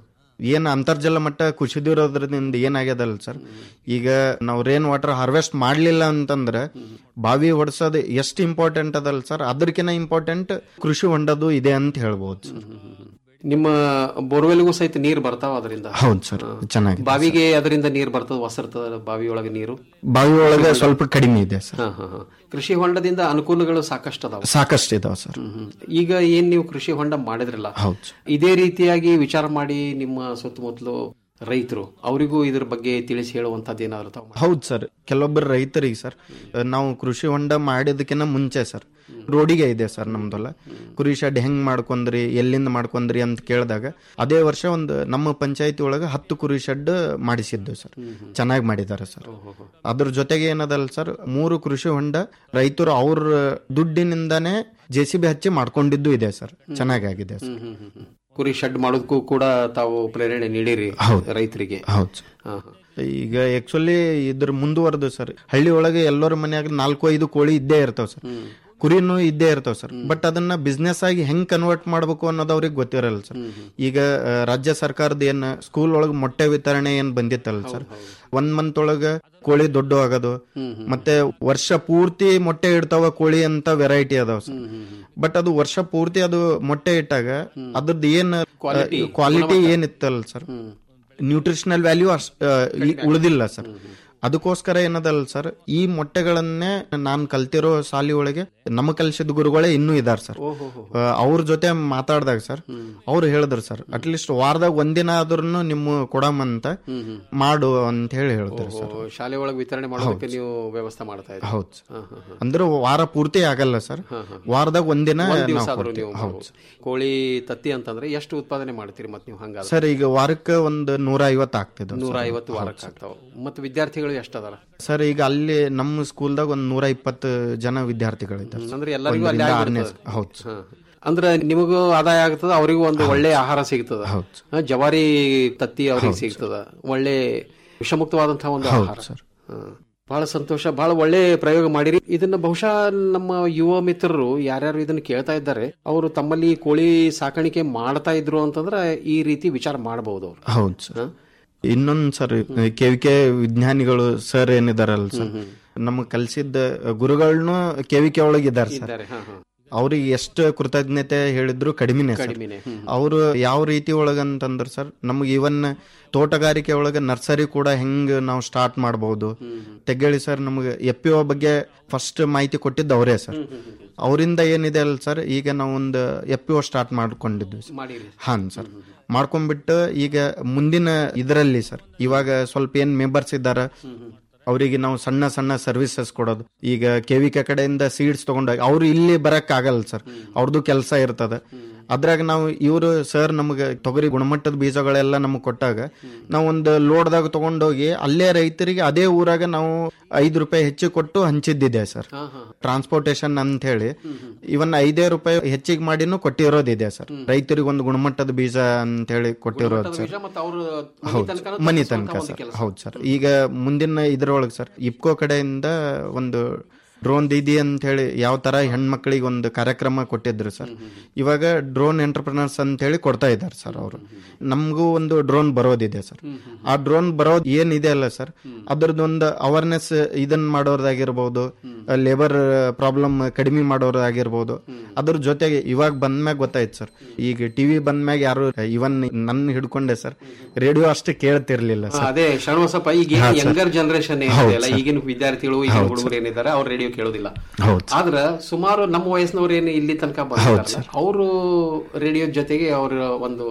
ಏನ್ ಅಂತರ್ಜಲ ಮಟ್ಟ ಕುಸಿದಿರೋದ್ರಿಂದ ಏನಾಗ್ಯದಲ್ಲ ಸರ್ ಈಗ ನಾವು ರೇನ್ ವಾಟರ್ ಹಾರ್ವೆಸ್ಟ್ ಮಾಡ್ಲಿಲ್ಲ ಅಂತಂದ್ರೆ ಬಾವಿ ಹೊಡ್ಸೋದು ಎಷ್ಟು ಇಂಪಾರ್ಟೆಂಟ್ ಅದಲ್ಲ ಸರ್ ಅದಕ್ಕಿಂತ ಇಂಪಾರ್ಟೆಂಟ್ ಕೃಷಿ ಹೊಂಡದು ಇದೆ ಅಂತ ಹೇಳ್ಬೋದು ಸರ್ ನಿಮ್ಮ ಬೋರ್ವೆಲ್ಗೂ ಸಹಿತ ನೀರ್ ಬರ್ತಾವ ಅದರಿಂದ ಹೌದು ಸರ್ ಚೆನ್ನಾಗಿ ಬಾವಿಗೆ ಅದರಿಂದ ನೀರ್ ಬರ್ತದ ಹೊಸರ್ತದ ಬಾವಿ ಒಳಗೆ ನೀರು ಬಾವಿ ಒಳಗೆ ಸ್ವಲ್ಪ ಕಡಿಮೆ ಇದೆ ಸರ್ ಹಾ, ಹಾ, ಹಾ. ಕೃಷಿ ಹೊಂಡದಿಂದ ಅನುಕೂಲಗಳು ಸಾಕಷ್ಟು ಅದಾವ ಸಾಕಷ್ಟು ಇದಾವ ಸರ್ ಈಗ ಏನ್ ನೀವು ಕೃಷಿ ಹೊಂಡ ಮಾಡಿದ್ರಲ್ಲ ಹೌದು ಸರ್. ಇದೇ ರೀತಿಯಾಗಿ ವಿಚಾರ ಮಾಡಿ ನಿಮ್ಮ ಸುತ್ತಮುತ್ತಲು ರೈತರು ಅವರಿಗೂ ಇದ್ರ ಬಗ್ಗೆ ತಿಳಿಸಿ ಹೇಳುವಂತದ್ದು ಏನಾದ್ರು ತಾವು ಮಾಡಿ- ಹೌದು ಸರ್ ಕೆಲವೊಬ್ಬರು ರೈತರಿಗೆ ಸರ್ ನಾವು ಕೃಷಿ ಹೊಂಡ ಮಾಡಿದಕ್ಕಿಂತ ಮುಂಚೆ ಸರ್ ರೋಡಿಗೆ ಇದೆ ಸರ್ ನಮ್ದಲ್ಲ ಕುರಿ ಶೆಡ್ ಹೆಂಗ್ ಮಾಡ್ಕೊಂಡ್ರಿ ಎಲ್ಲಿಂದ ಮಾಡ್ಕೊಂಡ್ರಿ ಅಂತ ಕೇಳಿದಾಗ ಅದೇ ವರ್ಷ ಒಂದು ನಮ್ಮ ಪಂಚಾಯತಿ ಒಳಗೆ ಹತ್ತು ಕುರಿ ಶೆಡ್ ಮಾಡಿಸಿದ್ದು ಸರ್ ಚೆನ್ನಾಗಿ ಮಾಡಿದ್ದಾರೆ ಸರ್ ಅದ್ರ ಜೊತೆಗೆ ಏನದಲ್ಲ ಸರ್ ಮೂರು ಕೃಷಿ ಹೊಂಡ ರೈತರು ಅವ್ರ ದುಡ್ಡಿನಿಂದಾನೇ ಜೆ ಸಿ ಬಿ ಹಚ್ಚಿ ಮಾಡ್ಕೊಂಡಿದ್ದು ಇದೆ ಸರ್ ಚೆನ್ನಾಗಾಗಿದೆ ಸರ್ ಹ್ಮ್, ಹ್ಮ್, ಹ್ಮ್. ಕುರಿ ಶೆಡ್ ಮಾಡೋದಕ್ಕೂ ಕೂಡ ತಾವು ಪ್ರೇರಣೆ ನೀಡಿರಿ ರೈತರಿಗೆ ಹೌದು ಸರ್. ಹಾ, ಹಾ. ಈಗ ಆಕ್ಚುಲಿ ಇದ್ರ ಮುಂದುವರೆದು ಸರ್ ಹಳ್ಳಿ ಒಳಗೆ ಎಲ್ಲರ ಮನ್ಯಾಗ ನಾಲ್ಕು ಐದು ಕೋಳಿ ಇದ್ದೇ ಇರ್ತಾವ ಸರ್ ಕುರಿನೂ ಇದ್ದೇ ಇರ್ತಾವ ಸರ್ ಬಟ್ ಅದನ್ನ ಬಿಸ್ನೆಸ್ ಆಗಿ ಹೆಂಗ್ ಕನ್ವರ್ಟ್ ಮಾಡ್ಬೇಕು ಅನ್ನೋದು ಅವ್ರಿಗೆ ಗೊತ್ತಿರಲ್ಲ ಸರ್ ಈಗ ಆ, ರಾಜ್ಯ ಸರ್ಕಾರದ ಏನ್ ಸ್ಕೂಲ್ ಒಳಗೆ ಮೊಟ್ಟೆ ವಿತರಣೆ ಏನ್ ಬಂದಿತ್ತಲ್ಲ ಸರ್ ಒಂದ್ ಮಂತ್ ಒಳಗ ಕೋಳಿ ದೊಡ್ಡ ಆಗೋದು ಮತ್ತೆ ವರ್ಷ ಪೂರ್ತಿ ಮೊಟ್ಟೆ ಇಡ್ತಾವ ಕೋಳಿ ಅಂತ ವೆರೈಟಿ ಅದಾವ ಸರ್ ಬಟ್ ಅದು ವರ್ಷ ಪೂರ್ತಿ ಅದು ಮೊಟ್ಟೆ ಇಟ್ಟಾಗ ಅದ್ರದ್ದು ಏನ್ ಕ್ವಾಲಿಟಿ ಏನಿತ್ತಲ್ಲ ಸರ್ ನ್ಯೂಟ್ರಿಷನಲ್ ವ್ಯಾಲ್ಯೂ ಉಳಿದಿಲ್ಲ ಸರ್ ಅದಕ್ಕೋಸ್ಕರ ಏನದಲ್ಲ ಸರ್ ಈ ಮೊಟ್ಟೆಗಳನ್ನೇ ನಾನ್ ಕಲ್ತಿರೋ ಸಾಲಿ ಒಳಗೆ ನಮ್ಮ ಕಲ್ಸಿದ ಗುರುಗಳೇ ಇನ್ನೂ ಇದಾರ ಸರ್ ಆ, ಅವ್ರ ಜೊತೆ ಮಾತಾಡ್ದಾಗ ಸರ್ ಅವ್ರು ಹೇಳಿದ್ರು ಸರ್ ಅಟ್ಲೀಸ್ಟ್ ವಾರದಾಗ ಒಂದಿನ ಆದ್ರೂ ನಿಮ್ಮ ಕೊಡಮಂತ ಮಾಡು ಅಂತ ಹೇಳಿ ಹೇಳಿದ್ರು ಸರ್ ಓ, ಶಾಲೆ ಒಳಗೆ ವಿತರಣೆ ಮಾಡೋದಕ್ಕೆ ನೀವು ವ್ಯವಸ್ಥೆ ಮಾಡ್ತಾ ಇದ್ದೀರಿ ಹೌದು ಸರ್. ಅಂದ್ರೆ ವಾರ ಪೂರ್ತಿ ಆಗಲ್ಲ ಸರ್ ವಾರದಾಗ ಒಂದಿನ ಒಂದ್ ದಿವಸ ನಾವು ಆದ್ರೂ ಕೊಡ್ತೀವಿ. ನೀವು ಹೌದು ಮಾಡ್ಬೋದು. ಕೋಳಿ ತತ್ತಿ ಅಂತಂದ್ರೆ ಎಷ್ಟು ಉತ್ಪಾದನೆ ಮಾಡ್ತೀರಿ ಮತ್ತೆ ನೀವು ಹಂಗಾದ್ರೆ ಸರ್ ಈಗ ವಾರಕ್ಕೆ ಒಂದು ನೂರ ಐವತ್ತು ಆಗ್ತಿದೆ ನೂರ ಐವತ್ತು ವಾರಕ್ಕೆ ಆಗ್ತಾವ ಮತ್ತೆ ವಿದ್ಯಾರ್ಥಿಗಳು ಎಷ್ಟದಾರ ಸರ್ ಈಗ ಅಲ್ಲಿ ನಮ್ಮ ಸ್ಕೂಲ್ದಾಗ ಒಂದ್ ನೂರ ಇಪ್ಪತ್ತು ಜನ ವಿದ್ಯಾರ್ಥಿಗಳಿದ್ದಾರೆ ಸರ್. ಅಂದ್ರೆ ಎಲ್ಲರಿಗೂ ಅಲ್ಲಿ ಒಂದರಿಂದ ಆಗಿರ್ತದೆ. ಆರನೇ ಹೌದು ಸರ್. ಹಾ. ಅಂದ್ರೆ ನಿಮಗೂ ಆದಾಯ ಆಗ್ತದ ಅವರಿಗೂ ಒಂದು ಒಳ್ಳೆ ಆಹಾರ ಸಿಗ್ತದ ಹಾ, ಜವಾರಿ ತತ್ತಿ ಅವ್ರಿಗೆ ಸಿಗ್ತದ ಒಳ್ಳೆ ವಿಷಮುಕ್ತವಾದಂತಹ ಒಂದು ಆಹಾರ ಸರ್. ಹಾ. ಬಹಳ ಸಂತೋಷ ಬಹಳ ಒಳ್ಳೆ ಪ್ರಯೋಗ ಮಾಡಿರಿ ಇದನ್ನ ಬಹುಶಃ ನಮ್ಮ ಯುವ ಮಿತ್ರರು ಯಾರ್ಯಾರು ಇದನ್ನ ಕೇಳ್ತಾ ಇದ್ದಾರೆ ಅವರು ತಮ್ಮಲ್ಲಿ ಕೋಳಿ ಸಾಕಾಣಿಕೆ ಮಾಡ್ತಾ ಇದ್ರು ಅಂತಂದ್ರೆ ಈ ರೀತಿ ವಿಚಾರ ಮಾಡಬಹುದು ಅವರು ಹೌದು ಸರ್ ಇನ್ನೊಂದ್ ಸರ್ ಕೆ ವಿ ಕೆ ವಿಜ್ಞಾನಿಗಳು ಸರ್ ಏನಿದಾರಲ್ಲ ಸರ್ ನಮಗ್ ಕಲ್ಸಿದ್ದ ಗುರುಗಳನ್ನೂ ಕೆ ವಿ ಕೆ ಒಳಗೆ ಇದಾರೆ ಸರ್ ಇದ್ದಾರೆ ಹಾ ಹಾ ಅವ್ರಿಗೆ ಎಷ್ಟು ಕೃತಜ್ಞತೆ ಹೇಳಿದ್ರು ಕಡಿಮೆನೆ ಸರ್ ಕಡಿಮೆನೆ ಹ್ಮ್ ಅವರು ಯಾವ ರೀತಿ ಒಳಗಂತಂದ್ರ ಸರ್ ನಮ್ಗೆ ಇವನ್ ತೋಟಗಾರಿಕೆ ಒಳಗ ನರ್ಸರಿ ಕೂಡ ಹೆಂಗ್ ನಾವು ಸ್ಟಾರ್ಟ್ ಮಾಡಬಹುದು ತೆಗ್ಗೇಳಿ ಸರ್ ನಮಗೆ ಎಫ್ ಪಿ ಒ ಬಗ್ಗೆ ಫಸ್ಟ್ ಮಾಹಿತಿ ಕೊಟ್ಟಿದ್ದು ಅವರೇ ಸರ್ ಅವರಿಂದ ಏನಿದೆ ಅಲ್ಲ ಸರ್ ಈಗ ನಾವು ಒಂದು ಎಫ್ ಪಿ ಒ ಸ್ಟಾರ್ಟ್ ಮಾಡ್ಕೊಂಡಿದ್ವಿ ಸರ್ ಮಾಡಿರಿ ಹಾನ್ ಸರ್ ಮಾಡ್ಕೊಂಡ್ಬಿಟ್ಟು ಈಗ ಮುಂದಿನ ಇದರಲ್ಲಿ ಸರ್ ಇವಾಗ ಸ್ವಲ್ಪ ಏನ್ ಮೆಂಬರ್ಸ್ ಇದ್ದಾರ ಅವರಿಗೆ ನಾವು ಸಣ್ಣ ಸಣ್ಣ ಸರ್ವಿಸಸ್ ಕೊಡೋದು ಈಗ ಕೆವಿಕೆ ಕಡೆಯಿಂದ ಸೀಡ್ಸ್ ತಗೊಂಡಾಗ ಅವ್ರು ಇಲ್ಲಿ ಬರಕ್ ಆಗಲ್ಲ ಸರ್ ಅವ್ರದ್ದು ಕೆಲಸ ಇರ್ತದ ಅದ್ರಾಗ ನಾವು ಇವರು ಸರ್ ನಮಗೆ ತೊಗರಿ ಗುಣಮಟ್ಟದ ಬೀಜಗಳೆಲ್ಲ ನಮಗೆ ಕೊಟ್ಟಾಗ ನಾವು ಒಂದು ಲೋಡ್ದಾಗ ತಗೊಂಡೋಗಿ ಅಲ್ಲೇ ರೈತರಿಗೆ ಅದೇ ಊರಾಗ ನಾವು ಐದು ರೂಪಾಯಿ ಹೆಚ್ಚು ಕೊಟ್ಟು ಹಂಚಿದ್ದಿದೆ ಸರ್ ಟ್ರಾನ್ಸ್ಪೋರ್ಟೇಶನ್ ಅಂತ ಹೇಳಿ ಇವನ್ ಐದೇ ರೂಪಾಯಿ ಹೆಚ್ಚಿಗೆ ಮಾಡಿನೂ ಕೊಟ್ಟಿರೋದಿದೆ ಸರ್ ರೈತರಿಗೆ ಒಂದು ಗುಣಮಟ್ಟದ ಬೀಜ ಅಂತ ಹೇಳಿ ಕೊಟ್ಟಿರೋದು ಸರ್ ಬೀಜ ಮತ್ತೆ ಅವರು ಹೌದು ಮನಿ ತನಕ ಸರ್ ಹೌದು ಸರ್ ಈಗ ಮುಂದಿನ ಇದ್ರೊಳಗೆ ಸರ್ ಇಪ್ಕೋ ಕಡೆಯಿಂದ ಒಂದು ಡ್ರೋನ್ ದೀದಿ ಅಂತ ಹೇಳಿ ಯಾವ ತರ ಹೆಣ್ಮಕ್ಳಿಗೆ ಒಂದು ಕಾರ್ಯಕ್ರಮ ಕೊಟ್ಟಿದ್ರು ಸರ್ ಇವಾಗ ಡ್ರೋನ್ ಎಂಟರ್ಪ್ರಿನರ್ಸ್ ಅಂತ ಹೇಳಿ ಕೊಡ್ತಾ ಇದ್ದಾರೆ ಸರ್ ಅವರು ನಮಗೂ ಒಂದು ಡ್ರೋನ್ ಬರೋದಿದೆ ಸರ್ ಆ ಡ್ರೋನ್ ಬರೋದು ಏನಿದೆ ಅಲ್ಲ ಸರ್ ಅದ್ರದ್ದೊಂದು ಅವೇರ್ನೆಸ್ ಇದನ್ ಮಾಡೋದಾಗಿರ್ಬೋದು ಲೇಬರ್ ಪ್ರಾಬ್ಲಮ್ ಕಡಿಮೆ ಮಾಡೋದಾಗಿರ್ಬೋದು ಅದ್ರ ಜೊತೆಗೆ ಇವಾಗ ಬಂದ್ಮ್ಯಾಗ ಗೊತ್ತಾಯ್ತು ಸರ್ ಈಗ ಟಿವಿ ಬಂದ್ಮ್ಯಾಗ ಯಾರು ಇವನ್ ನನ್ನ ಹಿಡ್ಕೊಂಡೆ ಸರ್ ರೇಡಿಯೋ ಅಷ್ಟು ಕೇಳ್ತಿರ್ಲಿಲ್ಲ ಸರ್ ಅದೇ ಶರಣಬಸಪ್ಪ ಈಗ ಯಂಗರ್ ಜನರೇಷನ್ ಏನಿದೆಯಲ್ಲ ಈಗಿನ ವಿದ್ಯಾರ್ಥಿಗಳು ಈಗಿನ ಹುಡುಗರು ಏನಿದ್ದಾರೆ ಅವ್ರು ರೇಡಿಯೋ ಕೇಳೋದಿಲ್ಲ ಹೌದು ಆದ್ರ ಸುಮಾರು ನಮ್ಮ ವಯಸ್ಸಿನವ್ರು ಏನು ಇಲ್ಲಿ ತನಕ ಬಂದಿದ್ದಾರಲ್ಲ ಅವರು ರೇಡಿಯೋ ಜೊತೆಗೆ ಅವರ ಒಂದು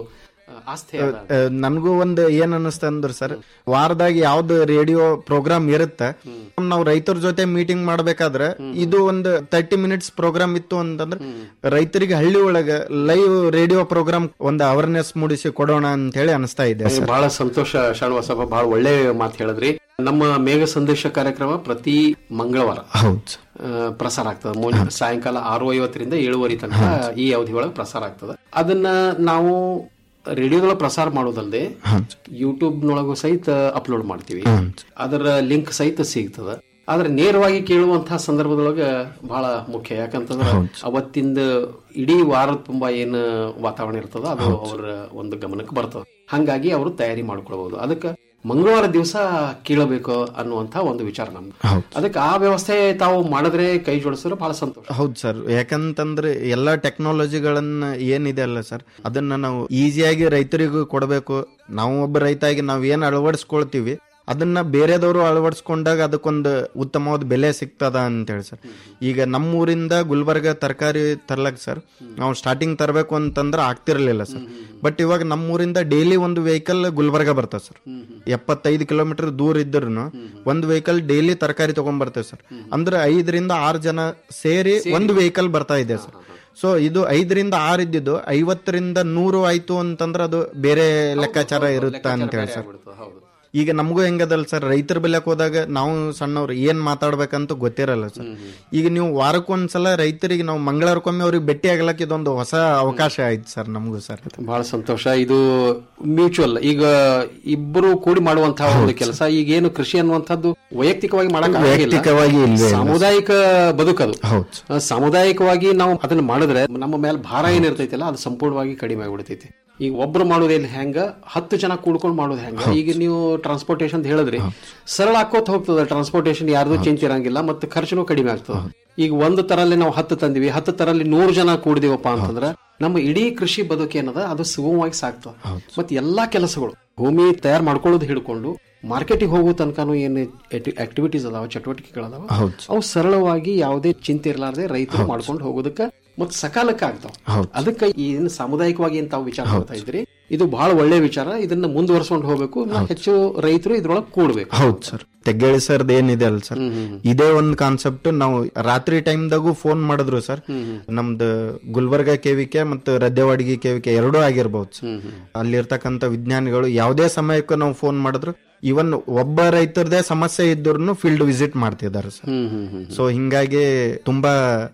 ಆಸ್ಥೆ ಅದ. ನನಗೂ ಒಂದು ಏನ್ ಅನಿಸ್ತ ಅಂದ್ರ ಸರ್ ವಾರದಾಗ ಯಾವ್ದು ರೇಡಿಯೋ ಪ್ರೋಗ್ರಾಮ್ ಇರುತ್ತೆ ನಾವು ರೈತರ ಜೊತೆ ಮೀಟಿಂಗ್ ಮಾಡ್ಬೇಕಾದ್ರೆ ಇದು ಒಂದು ತರ್ಟಿ ಮಿನಿಟ್ಸ್ ಪ್ರೋಗ್ರಾಮ್ ಇತ್ತು ಅಂತಂದ್ರೆ ರೈತರಿಗೆ ಹಳ್ಳಿ ಒಳಗ ಲೈವ್ ರೇಡಿಯೋ ಪ್ರೋಗ್ರಾಮ್ ಒಂದು ಅವೇರ್ನೆಸ್ ಮೂಡಿಸಿ ಕೊಡೋಣ ಅಂತ ಹೇಳಿ ಅನಿಸ್ತಾ ಇದೆ ಸರ್ ಬಹಳ ಸಂತೋಷ ಶ್ರೀನಿವಾಸಪ್ಪ ಬಹಳ ಒಳ್ಳೆ ಮಾತು ಹೇಳಿದ್ರಿ ನಮ್ಮ ಮೇಘ ಸಂದೇಶ ಕಾರ್ಯಕ್ರಮ ಪ್ರತಿ ಮಂಗಳವಾರ ಹೌದು ಆ, ಪ್ರಸಾರ ಆಗ್ತದೆ ಮುಂಜಾನೆ ಸಾಯಂಕಾಲ ಆರು ಐವತ್ತರಿಂದ ಏಳುವರೆ ತನಕ ಈ ಅವಧಿ ಒಳಗೆ ಪ್ರಸಾರ ಆಗ್ತದೆ ಅದನ್ನ ನಾವು ರೇಡಿಯೋದೊಳಗೆ ಪ್ರಸಾರ ಮಾಡೋದಲ್ಲದೆ ಯೂಟ್ಯೂಬ್ ನೊಳಗೂ ಸಹಿತ ಅಪ್ಲೋಡ್ ಮಾಡ್ತೀವಿ ಅದರ ಲಿಂಕ್ ಸಹಿತ ಸಿಗ್ತದ ಆದ್ರೆ ನೇರವಾಗಿ ಕೇಳುವಂತಹ ಸಂದರ್ಭದೊಳಗ ಬಹಳ ಮುಖ್ಯ ಯಾಕಂತಂದ್ರೆ ಅವತ್ತಿಂದ ಇಡೀ ವಾರದ ತುಂಬಾ ಏನು ವಾತಾವರಣ ಇರ್ತದ ಅದು ಅವರ ಒಂದು ಗಮನಕ್ಕೆ ಬರ್ತದ ಹಂಗಾಗಿ ಅವರು ತಯಾರಿ ಮಾಡ್ಕೊಳ್ಬಹುದು ಅದಕ್ಕೆ ಮಂಗಳವಾರ ದಿವಸ ಕೇಳಬೇಕು ಅನ್ನುವಂತ ಒಂದು ವಿಚಾರ ನಮ್ದು ಅದಕ್ಕೆ ಆ ವ್ಯವಸ್ಥೆ ತಾವು ಮಾಡಿದ್ರೆ ಕೈ ಜೋಡಿಸಿದ್ರೆ ಬಹಳ ಸಂತೋಷ ಹೌದು ಸರ್ ಯಾಕಂತಂದ್ರೆ ಎಲ್ಲಾ ಟೆಕ್ನಾಲಜಿಗಳನ್ನ ಏನಿದೆ ಅಲ್ಲ ಸರ್ ಅದನ್ನ ನಾವು ಈಸಿಯಾಗಿ ರೈತರಿಗೂ ಕೊಡಬೇಕು ನಾವು ಒಬ್ಬ ರೈತಾಗಿ ನಾವ್ ಏನ್ ಅಳವಡಿಸ್ಕೊಳ್ತೀವಿ ಅದನ್ನ ಬೇರೆದವರು ಅಳವಡಿಸ್ಕೊಂಡಾಗ ಅದಕ್ಕೊಂದು ಉತ್ತಮವಾದ ಬೆಲೆ ಸಿಗ್ತದ ಅಂತ ಹೇಳಿ ಸರ್ ಈಗ ನಮ್ಮೂರಿಂದ ಗುಲ್ಬರ್ಗ ತರಕಾರಿ ತರ್ಲಕ್ ಸರ್ ನಾವು ಸ್ಟಾರ್ಟಿಂಗ್ ತರಬೇಕು ಅಂತಂದ್ರೆ ಆಗ್ತಿರ್ಲಿಲ್ಲ ಸರ್ ಬಟ್ ಇವಾಗ ನಮ್ಮೂರಿಂದ ಡೈಲಿ ಒಂದು ವೆಹಿಕಲ್ ಗುಲ್ಬರ್ಗ ಬರ್ತದೆ ಸರ್ ಎಪ್ಪತ್ತೈದು ಕಿಲೋಮೀಟರ್ ದೂರ ಇದ್ರು ಒಂದು ವೆಹಿಕಲ್ ಡೈಲಿ ತರಕಾರಿ ತಗೊಂಡ್ ಬರ್ತೇವೆ ಸರ್ ಅಂದ್ರೆ ಐದರಿಂದ ಆರು ಜನ ಸೇರಿ ಒಂದು ವೆಹಿಕಲ್ ಬರ್ತಾ ಇದೆ ಸರ್ ಸೊ ಇದು ಐದರಿಂದ ಆರು ಇದ್ದಿದ್ದು ಐವತ್ತರಿಂದ ನೂರು ಆಯ್ತು ಅಂತಂದ್ರೆ ಅದು ಬೇರೆ ಲೆಕ್ಕಾಚಾರ ಇರುತ್ತಾ ಅಂತ ಹೇಳಿ ಸರ್ ಹೌದು ಈಗ ನಮಗೂ ಹೆಂಗದಲ್ಲ ಸರ್ ರೈತರ ಬೆಲೆಕ್ ಹೋದಾಗ ನಾವು ಸಣ್ಣವ್ರು ಏನ್ ಮಾತಾಡ್ಬೇಕಂತ ಗೊತ್ತಿರಲ್ಲ ಸರ್ ಈಗ ನೀವು ವಾರಕ್ಕೊಂದ್ಸಲ ರೈತರಿಗೆ ನಾವು ಮಂಗಳವಾರಕ್ಕೊಮ್ಮೆ ಅವ್ರಿಗೆ ಭೇಟಿ ಆಗ್ಲಕ್ಕೆ ಇದೊಂದು ಹೊಸ ಅವಕಾಶ ಆಯ್ತು ಸರ್ ನಮಗೂ ಸರ್ ಬಹಳ ಸಂತೋಷ ಇದು ಮ್ಯೂಚುವಲ್ ಈಗ ಇಬ್ಬರು ಕೂಡಿ ಮಾಡುವಂತಹ ಒಂದು ಕೆಲಸ ಈಗ ಏನು ಕೃಷಿ ಅನ್ನುವಂಥದ್ದು ವೈಯಕ್ತಿಕವಾಗಿ ಮಾಡಕ್ ವೈಯಕ್ತಿಕವಾಗಿ ಇಲ್ವೇ ಇಲ್ಲ. ಸಾಮುದಾಯಿಕ ಬದುಕದು ಹೌದು ಆ, ಸಾಮುದಾಯಿಕವಾಗಿ ನಾವು ಅದನ್ನ ಮಾಡಿದ್ರೆ ನಮ್ಮ ಮೇಲೆ ಭಾರ ಏನಿರ್ತೈತಿಲ್ಲ ಅದು ಸಂಪೂರ್ಣವಾಗಿ ಕಡಿಮೆ ಆಗ್ಬಿಡ್ತೈತಿ ಈಗ ಒಬ್ರು ಮಾಡೋದೇಲಿ ಹೆಂಗ ಹತ್ತು ಜನ ಕೂಡ್ಕೊಂಡು ಮಾಡೋದು ಹೆಂಗ ಈಗ ನೀವು ಟ್ರಾನ್ಸ್ಪೋರ್ಟೇಷನ್ ಹೇಳಿದ್ರಿ ಸರಳ ಹಾಕೋತ್ ಹೋಗ್ತದ ಟ್ರಾನ್ಸ್ಪೋರ್ಟೇಷನ್ ಯಾರ್ದು ಚಿಂತೆ ಇರಂಗಿಲ್ಲ ಮತ್ತೆ ಖರ್ಚುನು ಕಡಿಮೆ ಆಗ್ತದ ಈಗ ಒಂದು ತರಲ್ಲಿ ನಾವು ಹತ್ತು ತಂದಿವಿ ಹತ್ತು ತರಲ್ಲಿ ನೂರು ಜನ ಕೂಡಿದಿವಪ್ಪ ಅಂತಂದ್ರ ನಮ್ಮ ಇಡೀ ಕೃಷಿ ಬದುಕು ಏನದ ಅದು ಸುಗಮವಾಗಿ ಸಾಗ್ತದ ಮತ್ತೆ ಎಲ್ಲಾ ಕೆಲಸಗಳು ಭೂಮಿ ತಯಾರು ಮಾಡ್ಕೊಳ್ಳೋದು ಹಿಡ್ಕೊಂಡು ಮಾರ್ಕೆಟಿಗೆ ಹೋಗೋ ತನಕನು ಏನು ಆಕ್ಟಿವಿಟೀಸ್ ಅದಾವ ಚಟುವಟಿಕೆಗಳದಾವ ಅವು ಸರಳವಾಗಿ ಯಾವುದೇ ಚಿಂತೆ ಇರಲಾರ್ದೆ ರೈತರು ಮಾಡ್ಕೊಂಡು ಹೋಗೋದಕ್ಕ ಮತ್ತೆ ಸಕಾಲಕ್ಕೆ ಆಗ್ತಾವ ಅದಕ್ಕೆ ಈ ಏನು ಸಾಮುದಾಯಿಕವಾಗಿ ಏನ್ ತಾವು ವಿಚಾರ ಮಾಡ್ತಾ ಇದ್ರಿ ಇದು ಬಹಳ ಒಳ್ಳೆ ವಿಚಾರ ಇದನ್ನ ಮುಂದುವರ್ಸ್ಕೊಂಡು ಹೋಗ್ಬೇಕು ಇನ್ನ ಹೆಚ್ಚು ರೈತರು ಇದ್ರೊಳಗೆ ಕೂಡ್ಬೇಕು ಹೌದು ಸರ್ ತೆಗ್ಗೇಳಿ ಸರ್ದ್ ಏನಿದೆ ಅಲ್ಲ ಸರ್ ಇದೇ ಒಂದ್ ಕಾನ್ಸೆಪ್ಟ್ ನಾವು ರಾತ್ರಿ ಟೈಮ್ದಾಗೂ ಫೋನ್ ಮಾಡಿದ್ರು ಸರ್ ನಮ್ದು ಗುಲ್ಬರ್ಗ ಕೆವಿಕೆ ಮತ್ತು ರದ್ದೆವಾಡಿಗೆ ಕೆವಿಕೆ ಎರಡೂ ಆಗಿರ್ಬಹುದು ಸರ್ ಅಲ್ಲಿರ್ತಕ್ಕಂಥ ವಿಜ್ಞಾನಿಗಳು ಯಾವುದೇ ಸಮಯಕ್ಕೂ ನಾವು ಫೋನ್ ಮಾಡಿದ್ರು ಇವನ್ ಒಬ್ಬ ರೈತರದೇ ಸಮಸ್ಯೆ ಇದ್ರು ಫೀಲ್ಡ್ ವಿಸಿಟ್ ಮಾಡ್ತಿದ್ದಾರೆ ಸರ್ ಸೊ ಹಿಂಗಾಗಿ ತುಂಬಾ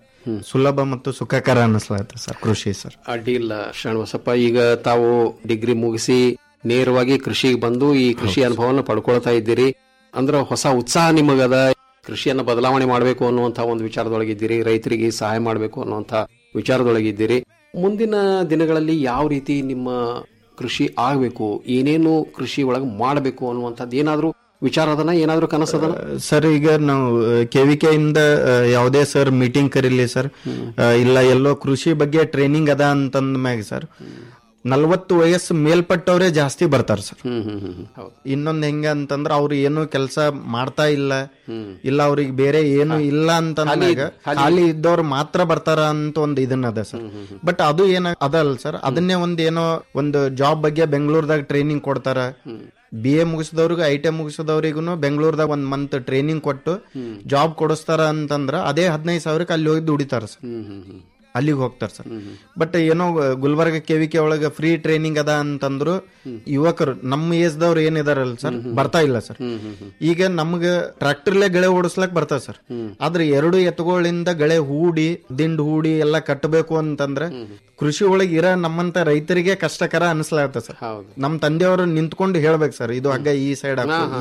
ಸುಲಭ ಮತ್ತು ಸುಖಕರ ಅನಿಸ್ಲಾಗುತ್ತೆ ಸರ್ ಕೃಷಿ ಸರ್ ಅಡ್ಡಿ ಇಲ್ಲ ಶ್ರೀನಿವಾಸಪ್ಪ ಈಗ ತಾವು ಡಿಗ್ರಿ ಮುಗಿಸಿ ನೇರವಾಗಿ ಕೃಷಿಗೆ ಬಂದು ಈ ಕೃಷಿ ಅನುಭವನ ಪಡ್ಕೊಳ್ತಾ ಇದ್ದೀರಿ ಅಂದ್ರ ಹೊಸ ಉತ್ಸಾಹ ನಿಮಗದ ಕೃಷಿಯನ್ನ ಬದಲಾವಣೆ ಮಾಡಬೇಕು ಅನ್ನುವಂತ ಒಂದು ವಿಚಾರದೊಳಗಿದ್ದೀರಿ ರೈತರಿಗೆ ಸಹಾಯ ಮಾಡಬೇಕು ಅನ್ನುವಂತ ವಿಚಾರದೊಳಗಿದ್ದೀರಿ ಮುಂದಿನ ದಿನಗಳಲ್ಲಿ ಯಾವ ರೀತಿ ನಿಮ್ಮ ಕೃಷಿ ಆಗಬೇಕು ಏನೇನು ಕೃಷಿ ಒಳಗೆ ಮಾಡಬೇಕು ಅನ್ನುವಂಥದ್ದು ಏನಾದ್ರೂ ವಿಚಾರ ಅದನ್ನ ಏನಾದ್ರೂ ಕನಸದನ ಸರ್ ಈಗ ನಾವು ಕೆವಿಕೆ ಇಂದ ಆ, ಯಾವುದೇ ಸರ್ ಮೀಟಿಂಗ್ ಕರೀಲಿ ಸರ್ ಆ, ಇಲ್ಲ ಎಲ್ಲೋ ಕೃಷಿ ಬಗ್ಗೆ ಟ್ರೈನಿಂಗ್ ಅದ ಅಂತಂದ ಮ್ಯಾಗ ಸರ್ ನಲ್ವತ್ತು ವಯಸ್ಸು ಮೇಲ್ಪಟ್ಟವ್ರೆ ಜಾಸ್ತಿ ಬರ್ತಾರ ಸರ್ ಹ್ಮ್ ಹ್ಮ್ ಹ್ಮ್ ಹ್ಮ್. ಹೌದು ಇನ್ನೊಂದ್ ಹೆಂಗ ಅಂತಂದ್ರ ಅವ್ರು ಏನು ಕೆಲಸ ಮಾಡ್ತಾ ಇಲ್ಲ ಇಲ್ಲ ಅವ್ರಿಗೆ ಬೇರೆ ಏನು ಇಲ್ಲ ಅಂತಂದಾಗ ಖಾಲಿ ಇದ್ದವ್ರು ಮಾತ್ರ ಬರ್ತಾರ ಅಂತ ಒಂದ್ ಇದನ್ನ ಅದ ಸರ್ ಬಟ್ ಅದು ಏನ ಅದಲ್ಲ ಸರ್ ಅದನ್ನೇ ಒಂದ್ ಏನೋ ಒಂದು ಜಾಬ್ ಬಗ್ಗೆ ಬೆಂಗಳೂರದಾಗ ಟ್ರೈನಿಂಗ್ ಕೊಡ್ತಾರ ಬಿ ಎ ಮುಗಿಸಿದವ್ರಿಗೂ ಐ ಟಿ ಮುಗಿಸಿದವ್ರಿಗೂ ಬೆಂಗಳೂರದಾಗ ಒಂದ್ ಮಂತ್ ಟ್ರೈನಿಂಗ್ ಕೊಟ್ಟು ಜಾಬ್ ಕೊಡಿಸ್ತಾರ ಅಂತಂದ್ರ ಅದೇ ಹದಿನೈದು ಸಾವಿರಕ್ಕೆ ಅಲ್ಲಿ ಹೋಗಿ ದುಡಿತಾರ ಸರ್ ಹ್ಮ್ ಹ್ಮ್ ಹ್ಮ್ ಅಲ್ಲಿಗೆ ಹೋಗ್ತಾರ ಸರ್ ಬಟ್ ಏನೋ ಗುಲ್ಬರ್ಗ ಕೆವಿಕೆ ಒಳಗ ಫ್ರೀ ಟ್ರೈನಿಂಗ್ ಅದ ಅಂತಂದ್ರು ಯುವಕರು ನಮ್ಮ ಏಜ್ದವ್ರು ಏನಿದಾರಲ್ಲ ಸರ್ ಬರ್ತಾ ಇಲ್ಲ ಸರ್ ಈಗ ನಮ್ಗ ಟ್ರಾಕ್ಟರ್ಲೆ ಗಳೆ ಓಡಿಸ್ಲಕ್ ಬರ್ತಾವ ಸರ್ ಆದ್ರೆ ಎರಡು ಎತ್ತುಗಳಿಂದ ಗಳೆ ಹೂಡಿ ದಿಂಡ್ ಹೂಡಿ ಎಲ್ಲ ಕಟ್ಟಬೇಕು ಅಂತಂದ್ರೆ ಕೃಷಿ ಒಳಗೆ ಇರೋ ನಮ್ಮಂತ ರೈತರಿಗೆ ಕಷ್ಟಕರ ಅನಿಸ್ಲಾಗತ್ತ ಸರ್ ಹೌದು ನಮ್ ತಂದೆಯವರು ನಿಂತ್ಕೊಂಡು ಹೇಳ್ಬೇಕು ಸರ್ ಇದು ಹಗ್ಗ ಈ ಸೈಡ್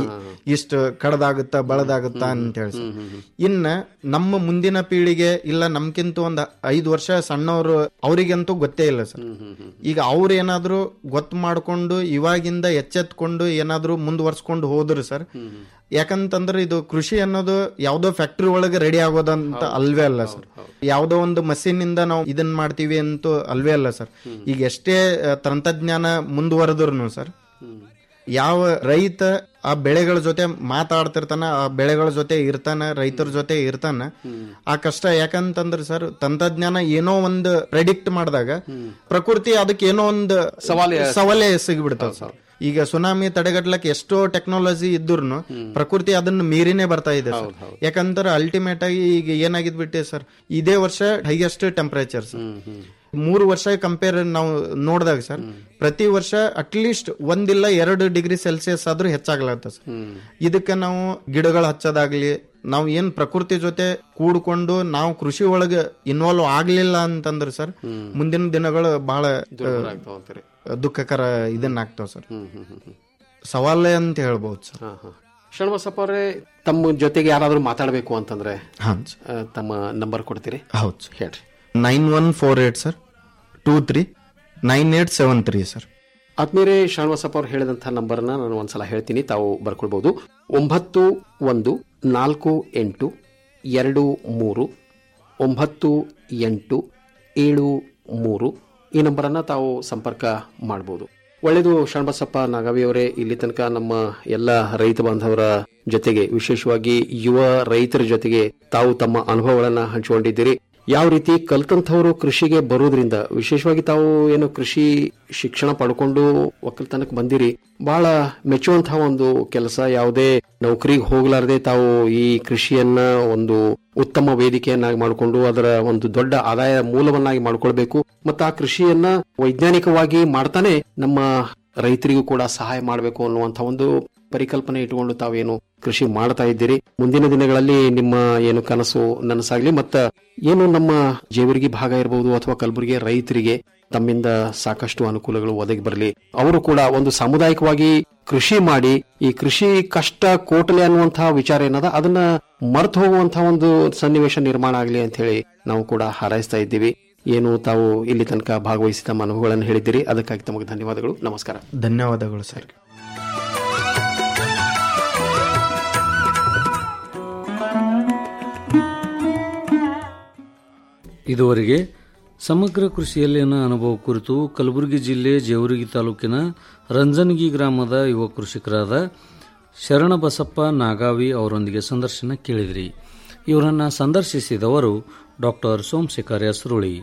ಇಷ್ಟು ಕಡದಾಗುತ್ತಾ ಬಳದಾಗುತ್ತಾ ಅಂತ ಹೇಳಿ ಸರ್ ಇನ್ನ ನಮ್ಮ ಮುಂದಿನ ಪೀಳಿಗೆ ಇಲ್ಲ ನಮ್ಕಿಂತ ಒಂದ್ ಐದು ವರ್ಷ ಸಣ್ಣವರು ಅವರಿಗಂತೂ ಗೊತ್ತೇ ಇಲ್ಲ ಸರ್ ಈಗ ಅವ್ರು ಏನಾದ್ರು ಗೊತ್ತು ಮಾಡ್ಕೊಂಡು ಇವಾಗಿಂದ ಎಚ್ಚೆತ್ಕೊಂಡು ಏನಾದ್ರು ಮುಂದುವರ್ಸ್ಕೊಂಡು ಹೋದ್ರು ಸರ್ ಯಾಕಂತಂದ್ರೆ ಇದು ಕೃಷಿ ಅನ್ನೋದು ಯಾವ್ದೋ ಫ್ಯಾಕ್ಟ್ರಿ ಒಳಗೆ ರೆಡಿ ಆಗೋದಂತ ಅಲ್ವೇ ಅಲ್ಲ ಸರ್ ಯಾವ್ದೋ ಒಂದು ಮಷೀನ್ ಇಂದ ನಾವು ಇದನ್ ಮಾಡ್ತೀವಿ ಅಂತ ಅಲ್ವೇ ಅಲ್ಲ ಸರ್ ಈಗ ಎಷ್ಟೇ ಆ, ತಂತ್ರಜ್ಞಾನ ಮುಂದುವರೆದ್ರು ಸರ್ ಯಾವ ರೈತ ಆ ಬೆಳೆಗಳ ಜೊತೆ ಮಾತಾಡ್ತಿರ್ತಾನ ಆ ಬೆಳೆಗಳ ಜೊತೆ ಇರ್ತಾನ ರೈತರ ಜೊತೆ ಇರ್ತಾನ ಆ ಕಷ್ಟ ಯಾಕಂತಂದ್ರೆ ಸರ್ ತಂತ್ರಜ್ಞಾನ ಏನೋ ಒಂದು ಪ್ರೆಡಿಕ್ಟ್ ಮಾಡಿದಾಗ ಪ್ರಕೃತಿ ಅದಕ್ಕೆ ಏನೋ ಒಂದು ಸವಾಲು ಸವಾಲೇ ಸಿಗ್ಬಿಡ್ತಾವ ಸರ್ ಈಗ ಸುನಾಮಿ ತಡೆಗಟ್ಲಕ್ ಎಷ್ಟೋ ಟೆಕ್ನಾಲಜಿ ಇದ್ರು ಪ್ರಕೃತಿ ಅದನ್ನ ಮೀರಿನೇ ಬರ್ತಾ ಇದೆ ಸರ್ ಯಾಕಂದ್ರೆ ಅಲ್ಟಿಮೇಟ್ ಆಗಿ ಈಗ ಏನಾಗಿದ್ ಬಿಟ್ಟೆ ಸರ್ ಇದೇ ವರ್ಷ ಹೈಯೆಸ್ಟ್ ಟೆಂಪರೇಚರ್ ಸರ್ ಮೂರು ವರ್ಷ ಕಂಪೇರ್ ನಾವು ನೋಡಿದಾಗ ಸರ್ ಪ್ರತಿ ವರ್ಷ ಅಟ್ಲೀಸ್ಟ್ ಒಂದಿಲ್ಲ ಎರಡು ಡಿಗ್ರಿ ಸೆಲ್ಸಿಯಸ್ ಆದ್ರೂ ಹೆಚ್ಚಾಗ್ಲತ್ತ ಸರ್ ಇದಕ್ಕೆ ನಾವು ಗಿಡಗಳು ಹಚ್ಚೋದಾಗ್ಲಿ ನಾವು ಏನ್ ಪ್ರಕೃತಿ ಜೊತೆ ಕೂಡ್ಕೊಂಡು ನಾವು ಕೃಷಿ ಒಳಗೆ ಇನ್ವಾಲ್ವ್ ಆಗ್ಲಿಲ್ಲ ಅಂತಂದ್ರೆ ಸರ್ ಮುಂದಿನ ದಿನಗಳು ಬಹಳ ಆಗ್ತಾವ ಅಂತೀರಿ ದುಃಖಕರ ಇದನ್ನ ಆಗ್ತಾವ ಸರ್ ಹ್ಮ್ ಹ್ಮ್ ಹ್ಮ್ ಹ್ಮ್ ಸವಾಲೇ ಅಂತ ಹೇಳ್ಬೋದು ಸರ್ ಹಾ ಹಾ ಶರಣಬಸಪ್ಪ ಅವರೇ ತಮ್ಮ ಜೊತೆಗೆ ಯಾರಾದ್ರೂ ಮಾತಾಡಬೇಕು ಅಂತಂದ್ರೆ ಹಾಂ ಆ, ತಮ್ಮ ನಂಬರ್ ಕೊಡ್ತೀರಿ ಹೌದು ಸರ್ ಹೇಳ್ರಿ nine one four eight sir two three nine eight seven three sir ಆದ್ಮೇಲೆ ಶ್ರೀನಿವಾಸಪ್ಪ ಅವ್ರು ಹೇಳಿದಂಥ ನಂಬರ್ನ ನಾನು ಒಂದ್ಸಲ ಹೇಳ್ತೀನಿ ತಾವು ಬರ್ಕೊಳ್ಬಹುದು ಒಂಬತ್ತು ಒಂದು ನಾಲ್ಕು ಎಂಟು ಎರಡು ಮೂರು ಒಂಬತ್ತು ಎಂಟು ಏಳು ಮೂರು ಈ ನಂಬರನ್ನ ತಾವು ಸಂಪರ್ಕ ಮಾಡಬಹುದು ಒಳ್ಳೆಯದು ಶರಣಬಸಪ್ಪ ನಾಗವಿಯವರೇ ಇಲ್ಲಿ ತನಕ ನಮ್ಮ ಎಲ್ಲ ರೈತ ಬಾಂಧವರ ಜೊತೆಗೆ ವಿಶೇಷವಾಗಿ ಯುವ ರೈತರ ಜೊತೆಗೆ ತಾವು ತಮ್ಮ ಅನುಭವಗಳನ್ನ ಹಂಚಿಕೊಂಡಿದ್ದೀರಿ ಯಾವ ರೀತಿ ಕಲ್ತಂಥವರು ಕೃಷಿಗೆ ಬರೋದ್ರಿಂದ ವಿಶೇಷವಾಗಿ ತಾವು ಏನು ಕೃಷಿ ಶಿಕ್ಷಣ ಪಡ್ಕೊಂಡು ಒಕ್ಕಲ್ತನಕ್ಕೆ ಬಂದಿರಿ ಬಹಳ ಮೆಚ್ಚುವಂತಹ ಒಂದು ಕೆಲಸ ಯಾವುದೇ ನೌಕರಿಗೆ ಹೋಗ್ಲಾರ್ದೆ ತಾವು ಈ ಕೃಷಿಯನ್ನ ಒಂದು ಉತ್ತಮ ವೇದಿಕೆಯನ್ನಾಗಿ ಮಾಡಿಕೊಂಡು ಅದರ ಒಂದು ದೊಡ್ಡ ಆದಾಯ ಮೂಲವನ್ನಾಗಿ ಮಾಡ್ಕೊಳ್ಬೇಕು ಮತ್ತು ಆ ಕೃಷಿಯನ್ನ ವೈಜ್ಞಾನಿಕವಾಗಿ ಮಾಡ್ತಾನೆ ನಮ್ಮ ರೈತರಿಗೂ ಕೂಡ ಸಹಾಯ ಮಾಡಬೇಕು ಅನ್ನುವಂಥ ಒಂದು ಪರಿಕಲ್ಪನೆ ಇಟ್ಟುಕೊಂಡು ತಾವೇನು ಕೃಷಿ ಮಾಡ್ತಾ ಇದ್ದೀರಿ ಮುಂದಿನ ದಿನಗಳಲ್ಲಿ ನಿಮ್ಮ ಏನು ಕನಸು ನನಸಾಗ್ಲಿ ಮತ್ತ ಏನು ನಮ್ಮ ಜೇವರ್ಗಿ ಭಾಗ ಇರಬಹುದು ಅಥವಾ ಕಲಬುರಗಿ ರೈತರಿಗೆ ತಮ್ಮಿಂದ ಸಾಕಷ್ಟು ಅನುಕೂಲಗಳು ಒದಗಿ ಬರಲಿ ಅವರು ಕೂಡ ಒಂದು ಸಾಮುದಾಯಿಕವಾಗಿ ಕೃಷಿ ಮಾಡಿ ಈ ಕೃಷಿ ಕಷ್ಟ ಕೋಟಲೆ ಅನ್ನುವಂತಹ ವಿಚಾರ ಏನದ ಅದನ್ನ ಮರ್ತು ಹೋಗುವಂತಹ ಒಂದು ಸನ್ನಿವೇಶ ನಿರ್ಮಾಣ ಆಗಲಿ ಅಂತ ಹೇಳಿ ನಾವು ಕೂಡ ಹಾರೈಸ್ತಾ ಇದ್ದೀವಿ ಏನು ತಾವು ಇಲ್ಲಿ ತನಕ ಭಾಗವಹಿಸಿ ತಮ್ಮ ಅನುಭವಗಳನ್ನು ಹೇಳಿದ್ದೀರಿ ಅದಕ್ಕಾಗಿ ತಮಗೆ ಧನ್ಯವಾದಗಳು ನಮಸ್ಕಾರ ಧನ್ಯವಾದಗಳು ಸರ್ ಇದುವರೆಗೆ ಸಮಗ್ರ ಕೃಷಿಯಲ್ಲಿನ ಅನುಭವ ಕುರಿತು ಕಲಬುರಗಿ ಜಿಲ್ಲೆ ಜೇವರ್ಗಿ ತಾಲೂಕಿನ ರಂಜನಗಿ ಗ್ರಾಮದ ಯುವ ಕೃಷಿಕರಾದ ಶರಣಬಸಪ್ಪ ನಾಗಾವಿ ಅವರೊಂದಿಗೆ ಸಂದರ್ಶನ ಕೇಳಿದ್ರಿ ಇವರನ್ನ ಸಂದರ್ಶಿಸಿದವರು ಡಾಕ್ಟರ್ ಸೋಮಶೇಖರ್ ಯಸರುಳಿ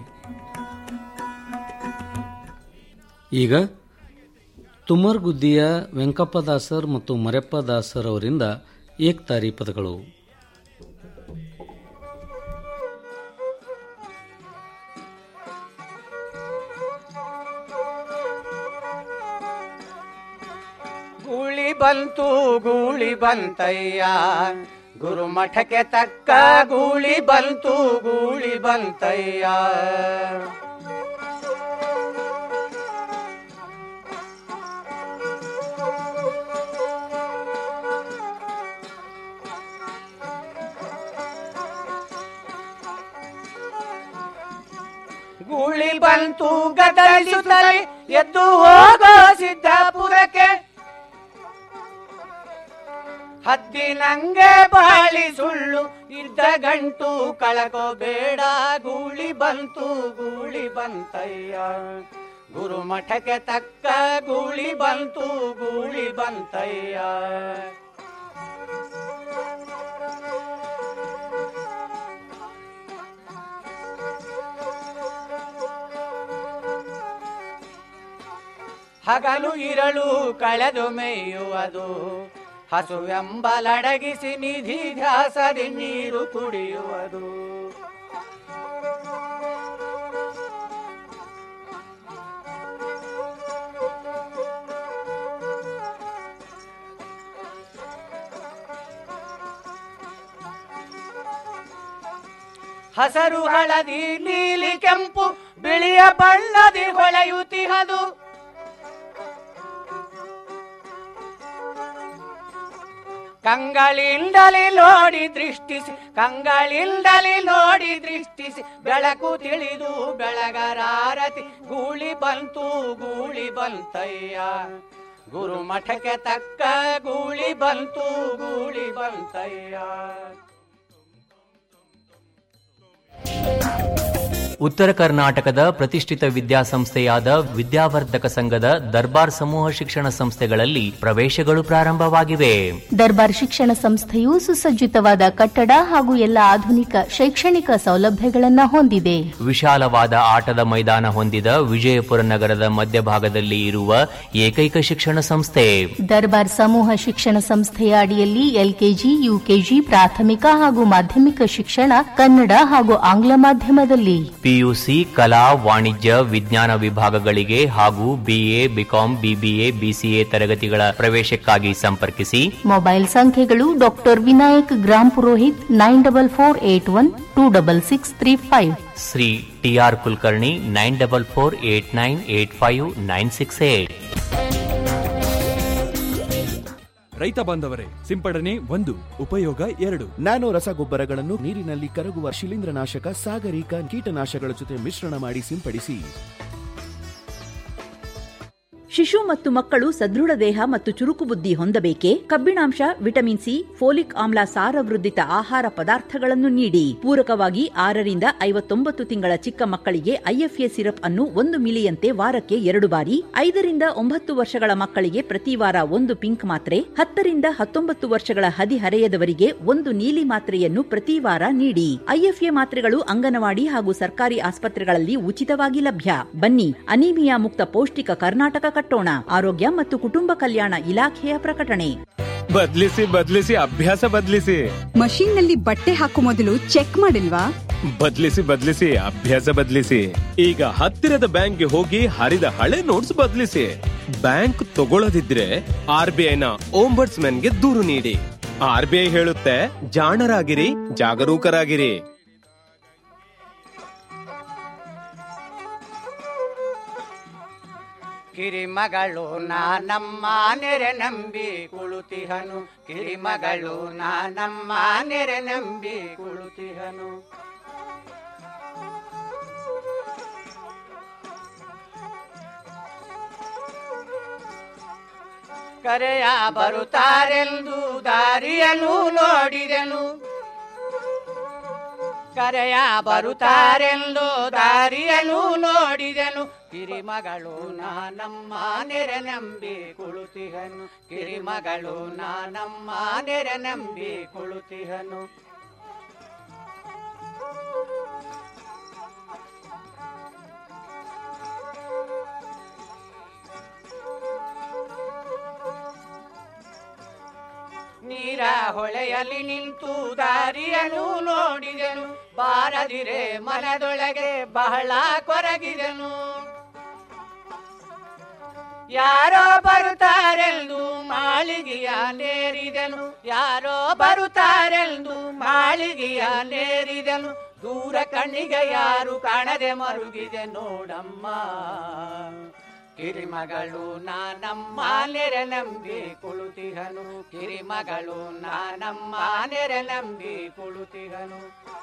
ಈಗ ತುಮರ್ಗುದ್ದಿಯ ವೆಂಕಪ್ಪ ದಾಸರ್ ಮತ್ತು ಮರೆಪ್ಪ ದಾಸರ್ ಅವರಿಂದ ಏಕ್ತಾರಿ ಪದಗಳು ಗೂಳಿ ಬಂತು ಗೂಳಿ ಬಂತಯ್ಯ ಗುರುಮಠಕ್ಕೆ ತಕ್ಕ ಗೂಳಿ ಬಂತು ಗೂಳಿ ಬಂತಯ್ಯ ಗೂಳಿ ಬಂತು ಗದರಿಸುತ್ತಲೇ ಎದ್ದು ಹೋಗೋ ಸಿದ್ದಾಪುರಕ್ಕೆ ಹದ್ದಿನಂಗೆ ಬಾಳಿ ಸುಳ್ಳು ಇದ್ದ ಗಂಟು ಕಳಕೋಬೇಡ ಗೂಳಿ ಬಂತು ಗೂಳಿ ಬಂತಯ್ಯ ಗುರುಮಠಕ್ಕೆ ತಕ್ಕ ಗೂಳಿ ಬಂತು ಗೂಳಿ ಬಂತಯ್ಯ ಹಗಲು ಇರಳು ಕಳೆದು ಮೇಯುವುದು ಹಸುವೆಂಬಲಡಗಿಸಿ ನಿಧಿ ಧ್ಯಾಸದಿ ನೀರು ಕುಡಿಯುವುದು ಹಸರು ಹಳದಿ ನೀಲಿ ಕೆಂಪು ಬಿಳಿಯ ಬಣ್ಣದಿ ಹೊಳೆಯುತ್ತಿಹದು ಕಂಗಳಿಂದಲೇ ನೋಡಿ ದೃಷ್ಟಿಸಿ ಕಂಗಳಿಂದಲೇ ನೋಡಿ ದೃಷ್ಟಿಸಿ ಬೆಳಕು ತಿಳಿದು ಬೆಳಗರಾರತಿ ಗೂಳಿ ಬಂತು ಗೂಳಿ ಬಂತಯ್ಯ ಗುರು ಮಠಕ್ಕೆ ತಕ್ಕ ಗೂಳಿ ಬಂತು ಗೂಳಿ ಬಂತಯ್ಯ ಉತ್ತರ ಕರ್ನಾಟಕದ ಪ್ರತಿಷ್ಠಿತ ವಿದ್ಯಾಸಂಸ್ಥೆಯಾದ ವಿದ್ಯಾವರ್ಧಕ ಸಂಘದ ದರ್ಬಾರ್ ಸಮೂಹ ಶಿಕ್ಷಣ ಸಂಸ್ಥೆಗಳಲ್ಲಿ ಪ್ರವೇಶಗಳು ಪ್ರಾರಂಭವಾಗಿವೆ ದರ್ಬಾರ್ ಶಿಕ್ಷಣ ಸಂಸ್ಥೆಯು ಸುಸಜ್ಜಿತವಾದ ಕಟ್ಟಡ ಹಾಗೂ ಎಲ್ಲ ಆಧುನಿಕ ಶೈಕ್ಷಣಿಕ ಸೌಲಭ್ಯಗಳನ್ನು ಹೊಂದಿದೆ ವಿಶಾಲವಾದ ಆಟದ ಮೈದಾನ ಹೊಂದಿದ ವಿಜಯಪುರ ನಗರದ ಮಧ್ಯಭಾಗದಲ್ಲಿ ಇರುವ ಏಕೈಕ ಶಿಕ್ಷಣ ಸಂಸ್ಥೆ ದರ್ಬಾರ್ ಸಮೂಹ ಶಿಕ್ಷಣ ಸಂಸ್ಥೆಯ ಅಡಿಯಲ್ಲಿ ಎಲ್ಕೆಜಿ ಯುಕೆಜಿ ಪ್ರಾಥಮಿಕ ಹಾಗೂ ಮಾಧ್ಯಮಿಕ ಶಿಕ್ಷಣ ಕನ್ನಡ ಹಾಗೂ ಆಂಗ್ಲ ಮಾಧ್ಯಮದಲ್ಲಿ ಪಿಯುಸಿ ಕಲಾ ವಾಣಿಜ್ಯ ವಿಜ್ಞಾನ ವಿಭಾಗಗಳಿಗೆ ಹಾಗೂ ಬಿಎ ಬಿಕಾಂ ಬಿಬಿಎ ಬಿಸಿಎ ತರಗತಿಗಳ ಪ್ರವೇಶಕ್ಕಾಗಿ ಸಂಪರ್ಕಿಸಿ ಮೊಬೈಲ್ ಸಂಖ್ಯೆಗಳು doctor Vinayak Grampurohit nine double four eight one two double six three five Shri T R Kulkarni nine double four eight nine eight five nine six eight ರೈತ ಬಾಂಧವರೇ ಸಿಂಪಡಣೆ ಒಂದು ಉಪಯೋಗ ಎರಡು ನ್ಯಾನೋ ರಸಗೊಬ್ಬರಗಳನ್ನು ನೀರಿನಲ್ಲಿ ಕರಗುವ ಶಿಲೀಂಧ್ರನಾಶಕ ಸಾಗರಿಕ ಕೀಟನಾಶಕಗಳ ಜೊತೆ ಮಿಶ್ರಣ ಮಾಡಿ ಸಿಂಪಡಿಸಿ ಶಿಶು ಮತ್ತು ಮಕ್ಕಳು ಸದೃಢ ದೇಹ ಮತ್ತು ಚುರುಕು ಬುದ್ಧಿ ಹೊಂದಬೇಕೆ ಕಬ್ಬಿಣಾಂಶ ವಿಟಮಿನ್ ಸಿ ಫೋಲಿಕ್ ಆಮ್ಲ ಸಾರವೃದ್ಧಿತ ಆಹಾರ ಪದಾರ್ಥಗಳನ್ನು ನೀಡಿ ಪೂರಕವಾಗಿ ಆರರಿಂದ ಐವತ್ತೊಂಬತ್ತು ತಿಂಗಳ ಚಿಕ್ಕ ಮಕ್ಕಳಿಗೆ ಐಎಫ್ಎ ಸಿರಪ್ ಅನ್ನು ಒಂದು ಮಿಲಿಯಂತೆ ವಾರಕ್ಕೆ ಎರಡು ಬಾರಿ ಐದರಿಂದ ಒಂಬತ್ತು ವರ್ಷಗಳ ಮಕ್ಕಳಿಗೆ ಪ್ರತಿ ವಾರ ಒಂದು ಪಿಂಕ್ ಮಾತ್ರೆ ಹತ್ತರಿಂದ ಹತ್ತೊಂಬತ್ತು ವರ್ಷಗಳ ಹದಿಹರೆಯದವರಿಗೆ ಒಂದು ನೀಲಿ ಮಾತ್ರೆಯನ್ನು ಪ್ರತಿ ವಾರ ನೀಡಿ ಐಎಫ್ಎ ಮಾತ್ರೆಗಳು ಅಂಗನವಾಡಿ ಹಾಗೂ ಸರ್ಕಾರಿ ಆಸ್ಪತ್ರೆಗಳಲ್ಲಿ ಉಚಿತವಾಗಿ ಲಭ್ಯ ಬನ್ನಿ ಅನೀಮಿಯಾ ಮುಕ್ತ ಪೌಷ್ಟಿಕ ಕರ್ನಾಟಕ ಕಟ್ಟೋಣ ಆರೋಗ್ಯ ಮತ್ತು ಕುಟುಂಬ ಕಲ್ಯಾಣ ಇಲಾಖೆಯ ಪ್ರಕಟಣೆ ಬದ್ಲಿಸಿ ಬದ್ಲಿಸಿ ಅಭ್ಯಾಸ ಬದ್ಲಿಸಿ ಮಷೀನ್ ನಲ್ಲಿ ಬಟ್ಟೆ ಹಾಕೋ ಮೊದಲು ಚೆಕ್ ಮಾಡಿಲ್ವಾ ಬದ್ಲಿಸಿ ಬದ್ಲಿಸಿ ಅಭ್ಯಾಸ ಬದ್ಲಿಸಿ ಈಗ ಹತ್ತಿರದ ಬ್ಯಾಂಕ್ಗೆ ಹೋಗಿ ಹರಿದ ಹಳೆ ನೋಟ್ಸ್ ಬದ್ಲಿಸಿ ಬ್ಯಾಂಕ್ ತಗೊಳ್ಳದಿದ್ರೆ ಆರ್ ಬಿ ಐನ ಓಂಬರ್ಟ್ಸ್ ಗೆ ದೂರು ನೀಡಿ ಆರ್ ಬಿ ಐ ಹೇಳುತ್ತೆ ಜಾಣರಾಗಿರಿ ಜಾಗರೂಕರಾಗಿರಿ ಕಿರಿಮಗಳು ನಾನಮ್ಮ ನೆರೆ ನಂಬಿ ಕುಳುತಿಹನು ಕಿರಿಮಗಳು ನಾನಮ್ಮ ನೆರೆ ನಂಬಿ ಕುಳುತಿಹನು ಕರೆಯ ಬರುತ್ತಾರೆಂದು ದಾರಿಯನ್ನು ನೋಡಿದೆನು ಕರೆಯ ಬರುತ್ತಾರೆಂದು ದಾರಿಯನ್ನು ನೋಡಿದೆನು ಕಿರಿಮಗಳು ನಾನಮ್ಮ ನೆರೆ ನಂಬಿ ಕುಳುತಿಹನು ಕಿರಿಮಗಳು ನಾನಮ್ಮ ನೆರೆ ನಂಬಿ ಕುಳುತಿಹನು ನೀರ ಹೊಳೆಯಲ್ಲಿ ನಿಂತು ದಾರಿಯನ್ನು ನೋಡಿದೆನು ಬಾರದಿರೆ ಮನದೊಳಗೆ ಬಹಳ ಕೊರಗಿದೆನು ಯಾರೋ ಬರುತ್ತಾರೆಂದು ಮಾಳಿಗೆಯ ನೇರಿದೆನು ಯಾರೋ ಬರುತ್ತಾರೆಂದು ಮಾಳಿಗೆಯ ನೇರಿದೆನು ದೂರ ಕಣ್ಣಿಗೆ ಯಾರು ಕಾಣದೆ ಮರುಗಿದೆ ನೋಡಮ್ಮ ಕಿರಿಮಗಳು ನಾನಮ್ಮ ನೆರೆ ನಂಬಿ ಕುಳುತಿಹನು ಕಿರಿಮಗಳು ನಾನಮ್ಮ ನೆರೆ ನಂಬಿ ಕುಳುತಿಹನು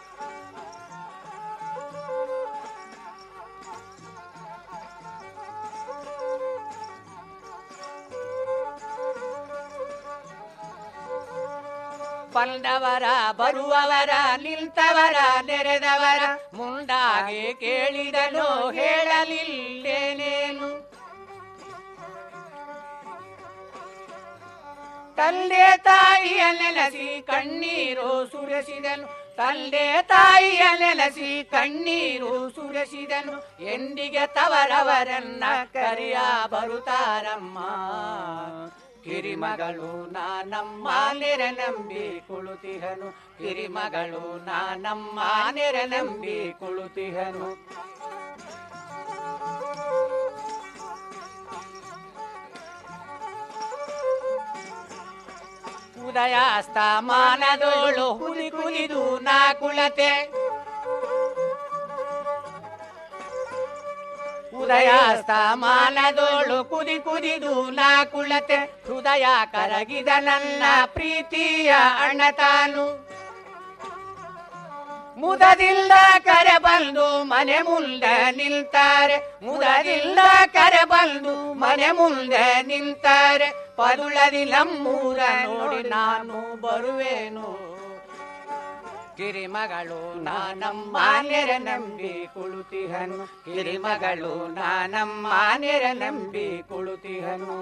ಬಂದವರ ಬರುವವರ ನಿಂತವರ ನೆರೆದವರ ಮುಂದಾಗೆ ಕೇಳಿದನು ಹೇಳಲಿಲ್ಲೇನೇನು ತಂದೆ ತಾಯಿಯ ನೆನೆಸಿ ಕಣ್ಣೀರು ಸುರಿಸಿದನು ತಂದೆ ತಾಯಿಯ ನೆನೆಸಿ ಕಣ್ಣೀರು ಸುರಿಸಿದನು ಎಂದಿಗೆ ತವರವರನ್ನ ಕರಿಯ ಬರುತ್ತಾರಮ್ಮ ಕಿರಿಮಗಳು ನಾನಮ್ಮ ನೆರೆ ನಂಬಿ ಕುಳುತಿಹನು ಕಿರಿಮಗಳು ನಾನಮ್ಮ ನೆರೆ ನಂಬಿ ಕುಳುತಿಹನು ಉದಯಾಸ್ತಮಾನದೋಳು ಹುಲಿ ಕುಲಿದು ನಾ ಕುಳತೆ ಉದಯಾಸ್ತಮಾನದೋಳು ಕುದಿ ಕುದಿದು ನಾ ಕುಳತೆ ಹೃದಯ ಕರಗಿದ ನನ್ನ ಪ್ರೀತಿಯ ಅಣ್ಣ ತಾನು ಮುದದಿಂದ ಕರೆ ಬಂದು ಮನೆ ಮುಂದೆ ನಿಲ್ತಾರೆ ಮುದದಿಂದ ಕರೆ ಬಂದು ಮನೆ ಮುಂದೆ ನಿಲ್ತಾರೆ ಪದುಳದಿ ನಮ್ಮೂರ ನೋಡಿ ನಾನು ಬರುವೇನು ಕಿರಿಮಗಳು ನಾನಮ್ಮ ನೆರೆ ನಂಬಿ ಕುಳುತಿಹನು ಕಿರಿಮಗಳು ನಾನಮ್ಮ ನೆರೆ ನಂಬಿ ಕುಳುತಿಹನು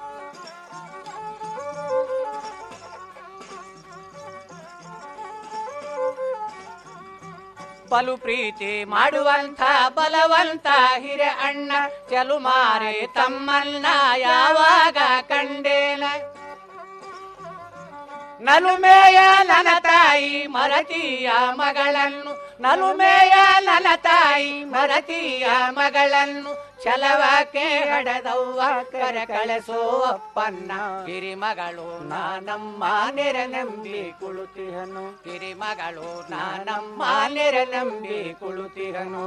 ಬಲು ಪ್ರೀತಿ ಮಾಡುವಂಥ ಬಲವಂತ ಹಿರೆ ಅಣ್ಣ ಚೆಲುಮಾರೆ ತಮ್ಮನ್ನ ಯಾವಾಗ ಕಂಡೇನ ನಲುಮೆಯ ನನ್ನ ತಾಯಿ ಮರತಿಯ ಮಗಳನ್ನು ನಲುಮೆಯ ನನ್ನ ತಾಯಿ ಮರತಿಯ ಮಗಳನ್ನು ಛಲವಕ್ಕೆ ಹಡದವ್ವ ಕರ ಕಳಸೋ ಅಪ್ಪನ್ನ ಕಿರಿಮಗಳು ನಾನಮ್ಮ ನೆರೆ ನಂಬಿ ಕುಳುತಿಹನು ಕಿರಿಮಗಳು ನಾನಮ್ಮ ನೆರೆ ನಂಬಿ ಕುಳುತಿಹನು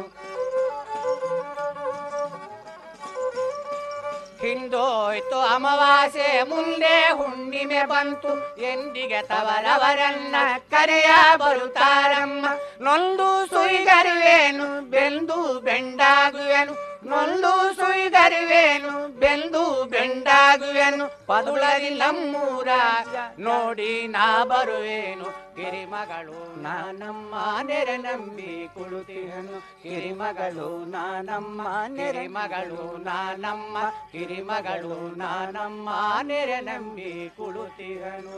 ಹಿಂದೋಯ್ತು ಅಮಾವಾಸ್ಯೆ ಮುಂದೆ ಹುಣ್ಣಿಮೆ ಬಂತು ಎಂದಿಗೆ ತವರವರನ್ನ ಕರೆಯ ಬರುತ್ತಾರಮ್ಮ ನೊಂದು ಸುಯ್ಗರುವೇನು ಬೆಂದು ಬೆಂಡಾಗುವೆನು ನೊಂದು ಸುಯ್ಗರುವೇನು ಬೆಂದು ಬೆಂಡಾಗುವೆನು ಪದುಳರಿ ನಮ್ಮೂರ ನೋಡಿ ನಾ ಬರುವೇನು ಕಿರಿಮಗಳು ನಾನಮ್ಮ ನೆರೆ ನಂಬಿ ಕುಳುತಿಹನು ಕಿರಿಮಗಳು ನಾನಮ್ಮ ನೆರೆ ಮಗಳು ನಾನಮ್ಮ ಕಿರಿಮಗಳು ನಾನಮ್ಮ ನೆರೆ ನಂಬಿ ಕುಳುತಿಹನು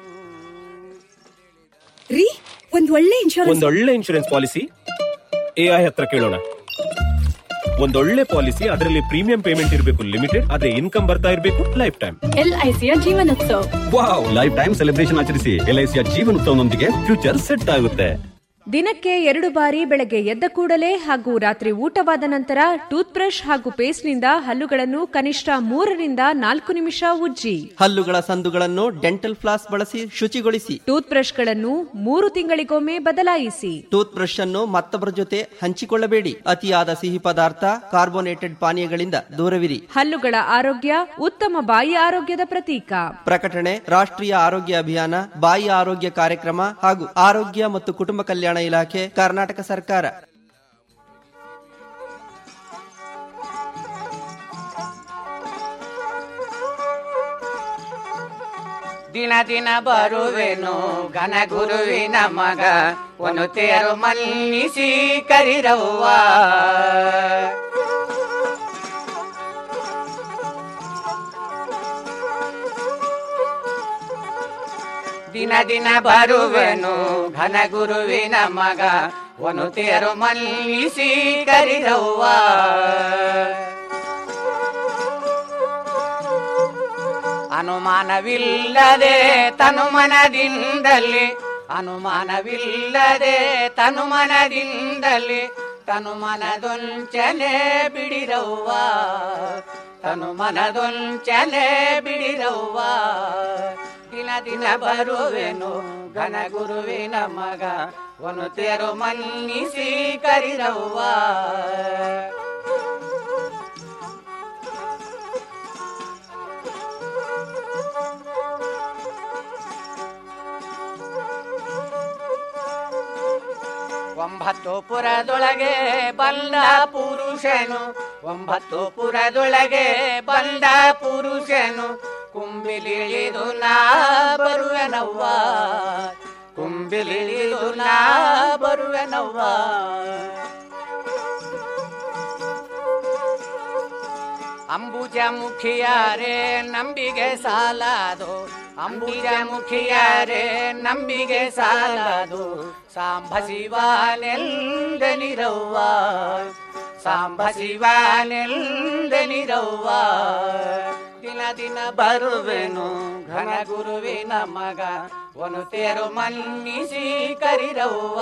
ರೀ ಒಂದ್ ಒಳ್ಳೆ ಇನ್ಶೂರೆನ್ಸ್ ಒಂದೊಳ್ಳೆ ಇನ್ಶೂರೆನ್ಸ್ ಪಾಲಿಸಿ ಎಐ ಹತ್ರ ಕೇಳೋಣ ಒಂದೊಳ್ಳೆ ಪಾಲಿಸಿ ಅದರಲ್ಲಿ ಪ್ರೀಮಿಯಂ ಪೇಮೆಂಟ್ ಇರಬೇಕು ಲಿಮಿಟೆಡ್ ಅದೇ ಇನ್ಕಮ್ ಬರ್ತಾ ಇರಬೇಕು ಲೈಫ್ ಟೈಮ್ ಎಲ್ಐಸಿಯ ಜೀವನೋತ್ಸವ ವಾವ್ ಲೈಫ್ ಟೈಮ್ ಸೆಲೆಬ್ರೇಷನ್ ಆಚರಿಸಿ ಎಲ್ಐಸಿಯ ಜೀವನೋತ್ಸವನೊಂದಿಗೆ ಫ್ಯೂಚರ್ ಸೆಟ್ ಆಗುತ್ತೆ ದಿನಕ್ಕೆ ಎರಡು ಬಾರಿ ಬೆಳಗ್ಗೆ ಎದ್ದ ಕೂಡಲೇ ಹಾಗೂ ರಾತ್ರಿ ಊಟವಾದ ನಂತರ ಟೂತ್ ಬ್ರಷ್ ಹಾಗೂ ಪೇಸ್ಟ್ನಿಂದ ಹಲ್ಲುಗಳನ್ನು ಕನಿಷ್ಠ ಮೂರರಿಂದ ನಾಲ್ಕು ನಿಮಿಷ ಉಜ್ಜಿ ಹಲ್ಲುಗಳ ಸಂದುಗಳನ್ನು ಡೆಂಟಲ್ ಫ್ಲಾಸ್ ಬಳಸಿ ಶುಚಿಗೊಳಿಸಿ ಟೂತ್ ಬ್ರಷ್ಗಳನ್ನು ಮೂರು ತಿಂಗಳಿಗೊಮ್ಮೆ ಬದಲಾಯಿಸಿ ಟೂತ್ ಬ್ರಷ್ ಅನ್ನು ಮತ್ತೊಬ್ಬರ ಜೊತೆ ಹಂಚಿಕೊಳ್ಳಬೇಡಿ ಅತಿಯಾದ ಸಿಹಿ ಪದಾರ್ಥ ಕಾರ್ಬೋನೇಟೆಡ್ ಪಾನೀಯಗಳಿಂದ ದೂರವಿರಿ ಹಲ್ಲುಗಳ ಆರೋಗ್ಯ ಉತ್ತಮ ಬಾಯಿ ಆರೋಗ್ಯದ ಪ್ರತೀಕ ಪ್ರಕಟಣೆ ರಾಷ್ಟ್ರೀಯ ಆರೋಗ್ಯ ಅಭಿಯಾನ ಬಾಯಿ ಆರೋಗ್ಯ ಕಾರ್ಯಕ್ರಮ ಹಾಗೂ ಆರೋಗ್ಯ ಮತ್ತು ಕುಟುಂಬ ಕಲ್ಯಾಣ ಇಲಾಖೆ ಕರ್ನಾಟಕ ಸರ್ಕಾರ ದಿನ ದಿನ ಬರುವೆನು ಘನ ಗುರುವಿನ ಮಗ ಒಂದು ತೇರು ಮನ್ನಿಸಿ ಕರಿರವ್ವ ದಿನ ದಿನ ಬರುವೆನು ಘನ ಗುರುವಿನ ಮಗ ಒಂದು ತೇರು ಮನ್ನಿಸಿ ಕರಿರವ್ವ ಅನುಮಾನವಿಲ್ಲದೆ ತನುಮನದಿಂದಲೇ ಅನುಮಾನವಿಲ್ಲದೆ ತನುಮನದಿಂದಲೇ ತನುಮನದೊಂಚನೆ ಬಿಡಿರವ್ವ ತನುಮನದೊಂಚನೆ ಬಿಡಿರವ್ವ ದಿನ ದಿನ ಬರುವೆನು ಘನ ಗುರುವಿನ ಮಗ ಒನು ತೇರು ಮನ್ನಿಸಿ ಕರಿರವ್ವ ಒಂಬತ್ತು ಪುರದೊಳಗೆ ಬಂದ ಪುರುಷನು ಒಂಬತ್ತು ಪುರದೊಳಗೆ ಬಂದ ಪುರುಷನು ಕುಂಬಿಲಿಳಿದು ನಾ ಬರುವೆನವ್ವ ಕುಂಬಿಲಿಳಿದು ನಾ ಬರುವೆನವ್ವ ಅಂಬುಜ ಮುಖಿಯಾರೆ ನಂಬಿಗೆ ಸಾಲದು ಅಂಬುಜ ಮುಖಿಯಾರೆ ನಂಬಿಗೆ ಸಾಲದು ಸಾಂಬ ಶಿವನೆಲ್ದನಿರವ್ವ ಸಾಂಬ ಶಿವನೆಲ್ದನಿರವ್ವ ದಿನ ದಿನ ಬರುವೆನು ಘನ ಗುರುವಿನ ಮಗ ಒನು ತೇರು ಮನ್ನಿಸಿ ಕರಿರವ್ವ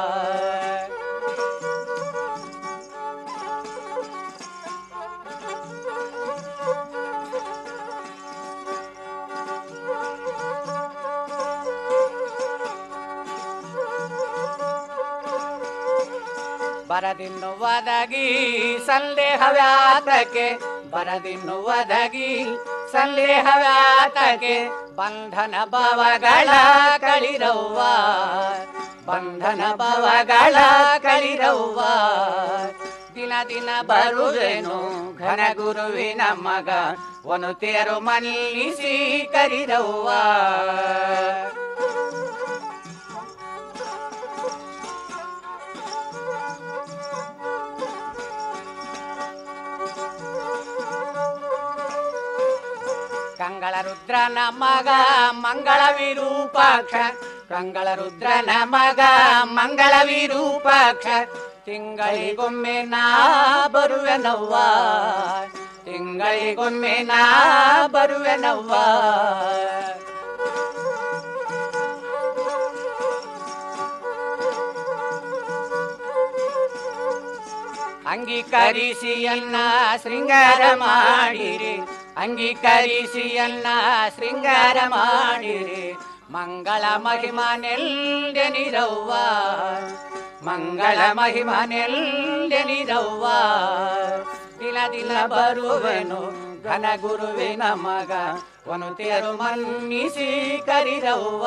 ಬರದಿನ್ನುವದಗಿ ಸಂದೇಹವ್ಯಾತಕ್ಕೆ ಬರದಿನ್ನುವದಗಿ ಸಂದೇಹವ್ಯಾತಕ್ಕೆ ಬಂಧನ ಭವಗಳ ಕಳಿರವ್ವ ಬಂಧನ ಭವಗಳ ಕಳಿರವ್ವ ದಿನ ದಿನ ಬರುವೆನು ಘನ ಗುರುವಿನ ಮಗ ಒನು ತೇರು ಮನ್ನಿಸಿ ಕರಿರವ್ವ ಕಂಗಳ ರುದ್ರನ ಮಗ ಮಂಗಳ ವಿರೂಪಾಕ್ಷ ಕಂಗಳ ರುದ್ರನ ಮಗ ಮಂಗಳ ವಿರೂಪಾಕ್ಷ ತಿಂಗಳಿಗೊಮ್ಮೆ ನಾ ಬರುವೆನವ್ವ ತಿಂಗಳಿಗೊಮ್ಮೆ ನಾ ಬರುವೆನವ್ವ ಅಂಗೀಕರಿಸಿ ಅನ್ನ ಶೃಂಗಾರ ಮಾಡಿರಿ ಅಂಗೀಕರಿಸಿ ಅನ್ನ ಶೃಂಗಾರ ಮಾಡಿರಿ ಮಂಗಳ ಮಹಿಮನೆಲ್ದೆನಿರವ್ವ ಮಂಗಳ ಮಹಿಮನೆಲ್ದೆನಿರವ್ವ ದಿನ ದಿನ ಬರುವೆನು ಘನ ಗುರುವಿನ ಮಗ ವನುತೆಯರು ಮನ್ನಿಸಿ ಕರಿರವ್ವ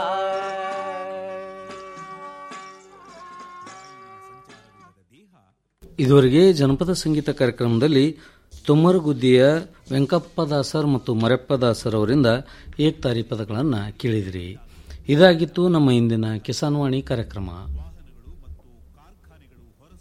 ಇದುವರೆಗೆ ಜನಪದ ಸಂಗೀತ ಕಾರ್ಯಕ್ರಮದಲ್ಲಿ ತುಮ್ಮರಗುದ್ದಿಯ ವೆಂಕಪ್ಪದಾಸರ್ ಮತ್ತು ಮರೆಪ್ಪದಾಸರ್ ಅವರಿಂದ ಏಕ್ತಾರಿ ಪದಗಳನ್ನು ಕೇಳಿದಿರಿ ಇದಾಗಿತ್ತು ನಮ್ಮ ಇಂದಿನ ಕಿಸಾನ್ವಾಣಿ ಕಾರ್ಯಕ್ರಮ